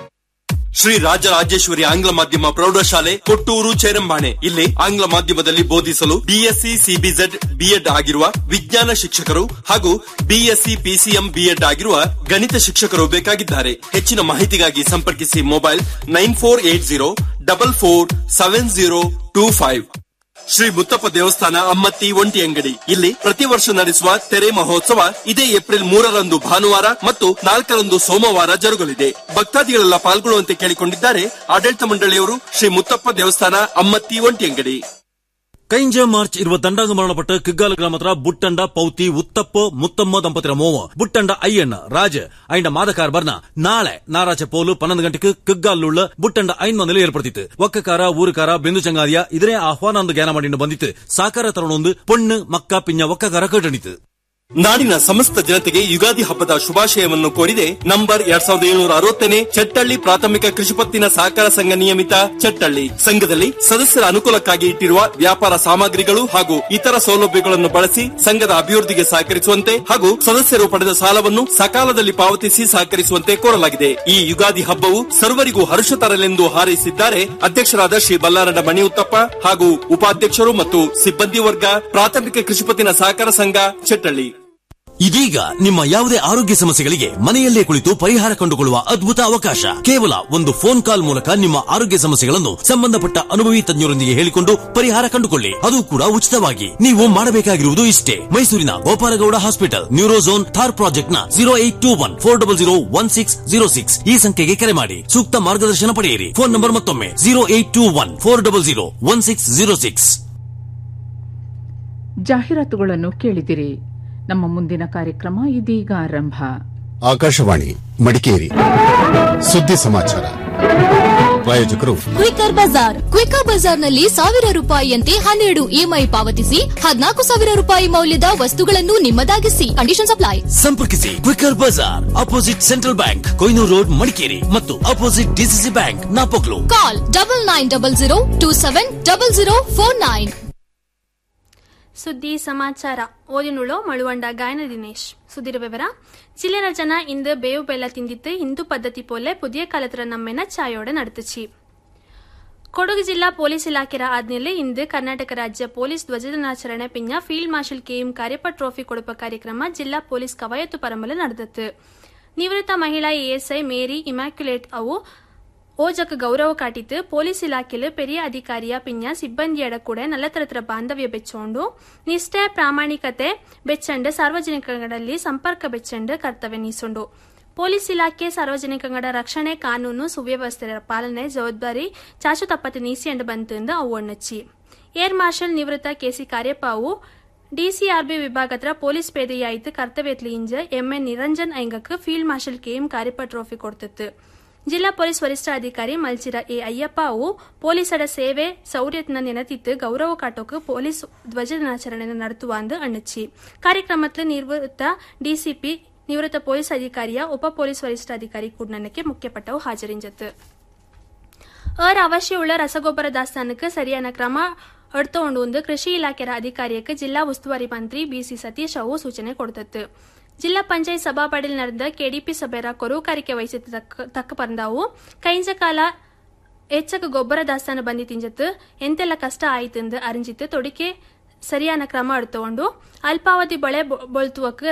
ಶ್ರೀ ರಾಜರಾಜೇಶ್ವರಿ ಆಂಗ್ಲ ಮಾಧ್ಯಮ ಪ್ರೌಢಶಾಲೆ ಕೊಟ್ಟೂರು ಚೇರಂಬಾಣೆ ಇಲ್ಲಿ ಆಂಗ್ಲ ಮಾಧ್ಯಮದಲ್ಲಿ ಬೋಧಿಸಲು ಬಿಎಸ್ಸಿ ಸಿಬಿಜೆಡ್ ಬಿಎಡ್ ಆಗಿರುವ ವಿಜ್ಞಾನ ಶಿಕ್ಷಕರು ಹಾಗೂ ಬಿಎಸ್ಸಿ ಪಿಸಿಎಂ ಬಿಎಡ್ ಆಗಿರುವ ಗಣಿತ ಶಿಕ್ಷಕರು ಬೇಕಾಗಿದ್ದಾರೆ ಹೆಚ್ಚಿನ ಮಾಹಿತಿಗಾಗಿ ಸಂಪರ್ಕಿಸಿ mobile nine four eight zero double four seven zero two five Shri Muthappa ದೇವಸ್ಥಾನ ಅಮ್ಮತ್ತಿ ಒಂಟಿ ಅಂಗಡಿ ಇಲ್ಲಿ ಪ್ರತಿ ವರ್ಷ ನಡೆಸುವ ತೆರೆ ಮಹೋತ್ಸವ ಇದೇ ಏಪ್ರಿಲ್ ಮೂರರಂದು ಭಾನುವಾರ ಮತ್ತು ನಾಲ್ಕರಂದು ಸೋಮವಾರ ಜರುಗಲಿದೆ ಭಕ್ತಾದಿಗಳೆಲ್ಲ ಪಾಲ್ಗೊಳ್ಳುವಂತೆ ಕೇಳಿಕೊಂಡಿದ್ದಾರೆ ಆಡಳಿತ ಮಂಡಳಿಯವರು ಶ್ರೀ ಮುತ್ತಪ್ಪ ದೇವಸ್ಥಾನ ಅಮ್ಮತ್ತಿ ಒಂಟಿ ಅಂಗಡಿ ಕೈಂಜ ಮಾರ್ಚ್ ಇರುವ ದಂಡಾಂಗ ಮರಣಪಟ್ಟ ಕಿಗ್ಗಾಲ ಗ್ರಾಮ ಹತ್ರ ಬುಟ್ಟಂಡ ಪೌತಿ ಉತ್ತಪ್ಪ ಮುತ್ತಮ್ಮ ದಂಪತಿರ ಮೋವ ಬುಟ್ಟಂಡ ಅಯ್ಯಣ್ಣ ರಾಜ ಐಂಡ ಮಾದಕಾರ ಬರ್ನ ನಾಳೆ ನಾರಾಚ ಪೋಲು ಪನ್ನೊಂದು ಗಂಟೆಗೆ ಕಿಗ್ಗಾಲುಳ್ಳ ಬುಟ್ಟಂಡ ಐನ್ ಮಂದಲಿ ಏರ್ಪಡ್ತಿತ್ತು ಒಕ್ಕಕಾರ ಊರುಕಾರ ಬೆಂದು ಚಂಗಾದಿಯ ಇದರೇ ಆಹ್ವಾನ ಒಂದು ಜ್ಞಾನ ಮಾಡಿ ಬಂದಿತ್ತು ಸಾಕಾರ ತರುಣೊಂದು ಪೊಣ್ಣು ಮಕ್ಕ ಪಿಂಜ ಒಕ್ಕಕಾರ ಕಟ್ಟಣಿತು ನಾಡಿನ ಸಮಸ್ತ ಜನತೆಗೆ ಯುಗಾದಿ ಹಬ್ಬದ ಶುಭಾಶಯವನ್ನು ಕೋರಿದೆ ನಂಬರ್ ಎರಡ್ ಸಾವಿರದ ಏಳ್ನೂರ ಅರವತ್ತನೇ ಚಟ್ಟಳ್ಳಿ ಪ್ರಾಥಮಿಕ ಕೃಷಿ ಪತ್ತಿನ ಸಹಕಾರ ಸಂಘ ನಿಯಮಿತ ಚಟ್ಟಳ್ಳಿ ಸಂಘದಲ್ಲಿ ಸದಸ್ಯರ ಅನುಕೂಲಕ್ಕಾಗಿ ಇಟ್ಟಿರುವ ವ್ಯಾಪಾರ ಸಾಮಗ್ರಿಗಳು ಹಾಗೂ ಇತರ ಸೌಲಭ್ಯಗಳನ್ನು ಬಳಸಿ ಸಂಘದ ಅಭಿವೃದ್ಧಿಗೆ ಸಹಕರಿಸುವಂತೆ ಹಾಗೂ ಸದಸ್ಯರು ಪಡೆದ ಸಾಲವನ್ನು ಸಕಾಲದಲ್ಲಿ ಪಾವತಿಸಿ ಸಹಕರಿಸುವಂತೆ ಕೋರಲಾಗಿದೆ ಈ ಯುಗಾದಿ ಹಬ್ಬವು ಸರ್ವರಿಗೂ ಹರ್ಷ ತರಲೆಂದು ಹಾರೈಸಿದ್ದಾರೆ ಅಧ್ಯಕ್ಷರಾದ ಶ್ರೀ ಬಲ್ಲಾರಡ ಮಣಿಯುತ್ತಪ್ಪ ಹಾಗೂ ಉಪಾಧ್ಯಕ್ಷರು ಮತ್ತು ಸಿಬ್ಬಂದಿ ವರ್ಗ ಪ್ರಾಥಮಿಕ ಕೃಷಿ ಪತ್ತಿನ ಸಹಕಾರ ಸಂಘ ಚಟ್ಟಳ್ಳಿ ಇದೀಗ ನಿಮ್ಮ ಯಾವುದೇ ಆರೋಗ್ಯ ಸಮಸ್ಯೆಗಳಿಗೆ ಮನೆಯಲ್ಲೇ ಕುಳಿತು ಪರಿಹಾರ ಕಂಡುಕೊಳ್ಳುವ ಅದ್ಭುತ ಅವಕಾಶ ಕೇವಲ ಒಂದು ಫೋನ್ ಕಾಲ್ ಮೂಲಕ ನಿಮ್ಮ ಆರೋಗ್ಯ ಸಮಸ್ಯೆಗಳನ್ನು ಸಂಬಂಧಪಟ್ಟ ಅನುಭವಿ ತಜ್ಞರೊಂದಿಗೆ ಹೇಳಿಕೊಂಡು ಪರಿಹಾರ ಕಂಡುಕೊಳ್ಳಿ ಅದು ಕೂಡ ಉಚಿತವಾಗಿ ನೀವು ಮಾಡಬೇಕಾಗಿರುವುದು ಇಷ್ಟೇ ಮೈಸೂರಿನ Gopala Gowda hospital Neurozone Thor project ನ zero eight two one four double zero one six zero six ಈ ಸಂಖ್ಯೆಗೆ ಕರೆ ಮಾಡಿ ಸೂಕ್ತ ಮಾರ್ಗದರ್ಶನ ಪಡೆಯಿರಿ ಫೋನ್ ನಂಬರ್ ಮತ್ತೊಮ್ಮೆ zero eight two one four double zero one six zero six ಜಾಹೀರಾತುಗಳನ್ನು ಕೇಳಿದಿರಿ ನಮ್ಮ ಮುಂದಿನ ಕಾರ್ಯಕ್ರಮ ಇದೀಗ ಆರಂಭ ಆಕಾಶವಾಣಿ ಮಡಿಕೇರಿ ಸುದ್ದಿ ಸಮಾಚಾರ ಪ್ರಾಯೋಜಕರು ಕ್ವಿಕರ್ ಬಜಾರ್ ಕ್ವಿಕರ್ ಬಜಾರ್ನಲ್ಲಿ ಸಾವಿರ ರೂಪಾಯಿಯಂತೆ ಹನ್ನೆರಡು ಇಎಂಐ ಪಾವತಿಸಿ ಹದಿನಾಲ್ಕು ಸಾವಿರ ರೂಪಾಯಿ ಮೌಲ್ಯದ ವಸ್ತುಗಳನ್ನು ನಿಮ್ಮದಾಗಿಸಿ ಕಂಡೀಷನ್ ಅಪ್ಲೈ ಸಂಪರ್ಕಿಸಿ quicker bazaar opposite central bank Koynur road Madikeri ಮತ್ತು opposite DCC bank Napoklu call double nine double zero two seven double zero four nine ಸುದ್ದಿ ಸಮಾಚಾರ ಓದಿನುಳು ಮಳುವಂಡ ಗಾಯನ ದಿನೇಶ್ ಸುದ್ದಿರ ವಿವರ ചില്ലറ ജന ഇന്ന് ബേവ് ബെല്ല തിന്തിത്ത് ഹിന്ദു പദ്ധതി പോലെ പുതിയ കാലത്തുള്ള നമ്മെന്ന ചായോടെ നടത്തിച്ചു ಕೊಡಗು ಜಿಲ್ಲಾ ಪೊಲೀಸ್ ಇಲಾಖೆಯ ಆಜ್ಞೆಯಲ್ಲಿ ಇಂದು ಕರ್ನಾಟಕ ರಾಜ್ಯ ಪೊಲೀಸ್ ಧ್ವಜದಿನಾಚರಣೆ ಪಿಂಜ field marshal KM Cariappa trophy ಕೊಡುಪ ಕಾರ್ಯಕ್ರಮ ಜಿಲ್ಲಾ ಪೊಲೀಸ್ ಕವಾಯತು ಪರಂಬಲು ನಡೆದತ್ತು ನಿವೃತ್ತ ಮಹಿಳಾ ಎಎಸ್ಐ ಮೇರಿ ಇಮ್ಯಾಕ್ಯುಲೇಟ್ ಅವು ಓಜಕ್ ಗೌರವ ಕಾಟಿತ್ತು ಪೊಲೀಸ್ ಇಲಾಖೆಲು ಪೆರಿಯ ಅಧಿಕಾರಿಯ ಪಿಂಜ ಸಿಬ್ಬಂದಿಯಡ ಕೂಡ ನಲ್ಲತರತರ ಬಾಂಧವ್ಯ ಬೆಚ್ಚೋಂಡು ನಿಷ್ಠೆ ಪ್ರಾಮಾಣಿಕತೆ ಬೆಚ್ಚಂಡು ಸಾರ್ವಜನಿಕಗಳಲ್ಲಿ ಸಂಪರ್ಕ ಬೆಚ್ಚಂಡು ಕರ್ತವ್ಯ ನೀಸೊಂಡು ಪೊಲೀಸ್ ಇಲಾಖೆ ಸಾರ್ವಜನಿಕಗಳ ರಕ್ಷಣೆ ಕಾನೂನು ಸುವ್ಯವಸ್ಥೆಯ ಪಾಲನೆ ಜವಾಬ್ದಾರಿ ಚಾಚು ತಪ್ಪತೆ ನೀಸಿಯಂಡು ಬಂತು ಎಂದು ಅವು ಒಣ್ಣಚ್ಚಿ ಏರ್ ಮಾರ್ಷಲ್ ನಿವೃತ್ತ ಕೆಸಿ ಕಾರ್ಯಪ್ಪ ಅವು ಡಿಸಿಆರ್ಬಿ ವಿಭಾಗದ ಪೊಲೀಸ್ ಪೇದೆಯಾಯಿತು ಕರ್ತವ್ಯತ್ಲಿ ಇಂಜ ಎಂಎನ್ ನಿರಂಜನ್ ಐಂಗಕ್ಕೆ field marshal KM Cariappa trophy ಕೊಡ್ತಿತ್ತು ಜಿಲ್ಲಾ ಪೊಲೀಸ್ ವರಿಷ್ಠಾಧಿಕಾರಿ ಮಲ್ಚಿರ ಎ ಅಯ್ಯಪ್ಪ ಅವು ಪೊಲೀಸರ ಸೇವೆ ಸೌರ್ಯತ್ನ ನೆನತಿತ್ತು ಗೌರವ ಕಾಟೋಕು ಪೊಲೀಸ್ ಧ್ವಜ ದಿನಾಚರಣೆ ನಡೆത്തുವ ಅಂದು ಅಣ್ಣಚ್ಚಿ ಕಾರ್ಯಕ್ರಮത്തിൽ ನಿವೃತ್ತ ಡಿಸಿಪಿ ನಿವೃತ್ತ ಪೊಲೀಸ್ ಅಧಿಕಾರಿಯ ಉಪ ಪೊಲೀಸ್ ವರಿಷ್ಠಾಧಿಕಾರಿ ಕೂಡ್ನಕ್ಕೆ ಮುಖ್ಯಪಟ್ಟವು ಹಾಜರಿಂಜತ್ತು ಏರ್ ಅವಶ್ಯವುಳ್ಳ ರಸಗೊಬ್ಬರ ದಾಸ್ತಾನಕ್ಕೆ ಸರಿಯಾದ ಕ್ರಮ ಎಡ್ತೊಂಡು ಒಂದು ಕೃಷಿ ಇಲಾಖೆಯ ಅಧಿಕಾರಿಯಕ್ಕೆ ಜಿಲ್ಲಾ ಉಸ್ತುವಾರಿ ಮಂತ್ರಿ ಬಿಸಿ ಸತೀಶ್ ಅವು ಸೂಚನೆ ಕೊಡ್ತತ್ತು ಜಿಲ್ಲಾ ಪಂಚಾಯತ್ ಸಭಾಪಡಿಯಲ್ಲಿ ನಡೆದ ಕೆಡಿಪಿ ಸಭೆಯ ಕೊರವುಕಾರಿಕೆ ವಹಿಸಿದ ತಕ್ಕ ತಕ್ಕ ಪಂದಾವು ಕೈಂಜ ಕಾಲ ಹೆಚ್ಚಕ ಗೊಬ್ಬರ ದಾಸ್ತಾನ ಬಂದಿ ತಿಂಜತ್ತು ಎಂತೆಲ್ಲ ಕಷ್ಟ ಆಯ್ತು ಎಂದು ಅರಿಂಜಿತ್ತು ತೊಡಿಕೆ ಸರಿಯಾದ ಕ್ರಮ ಎಡ್ತೊಂಡು ಅಲ್ಪಾವಧಿ ಬೆಳೆ ಬೊಳ್ತುವಕ್ಕೆ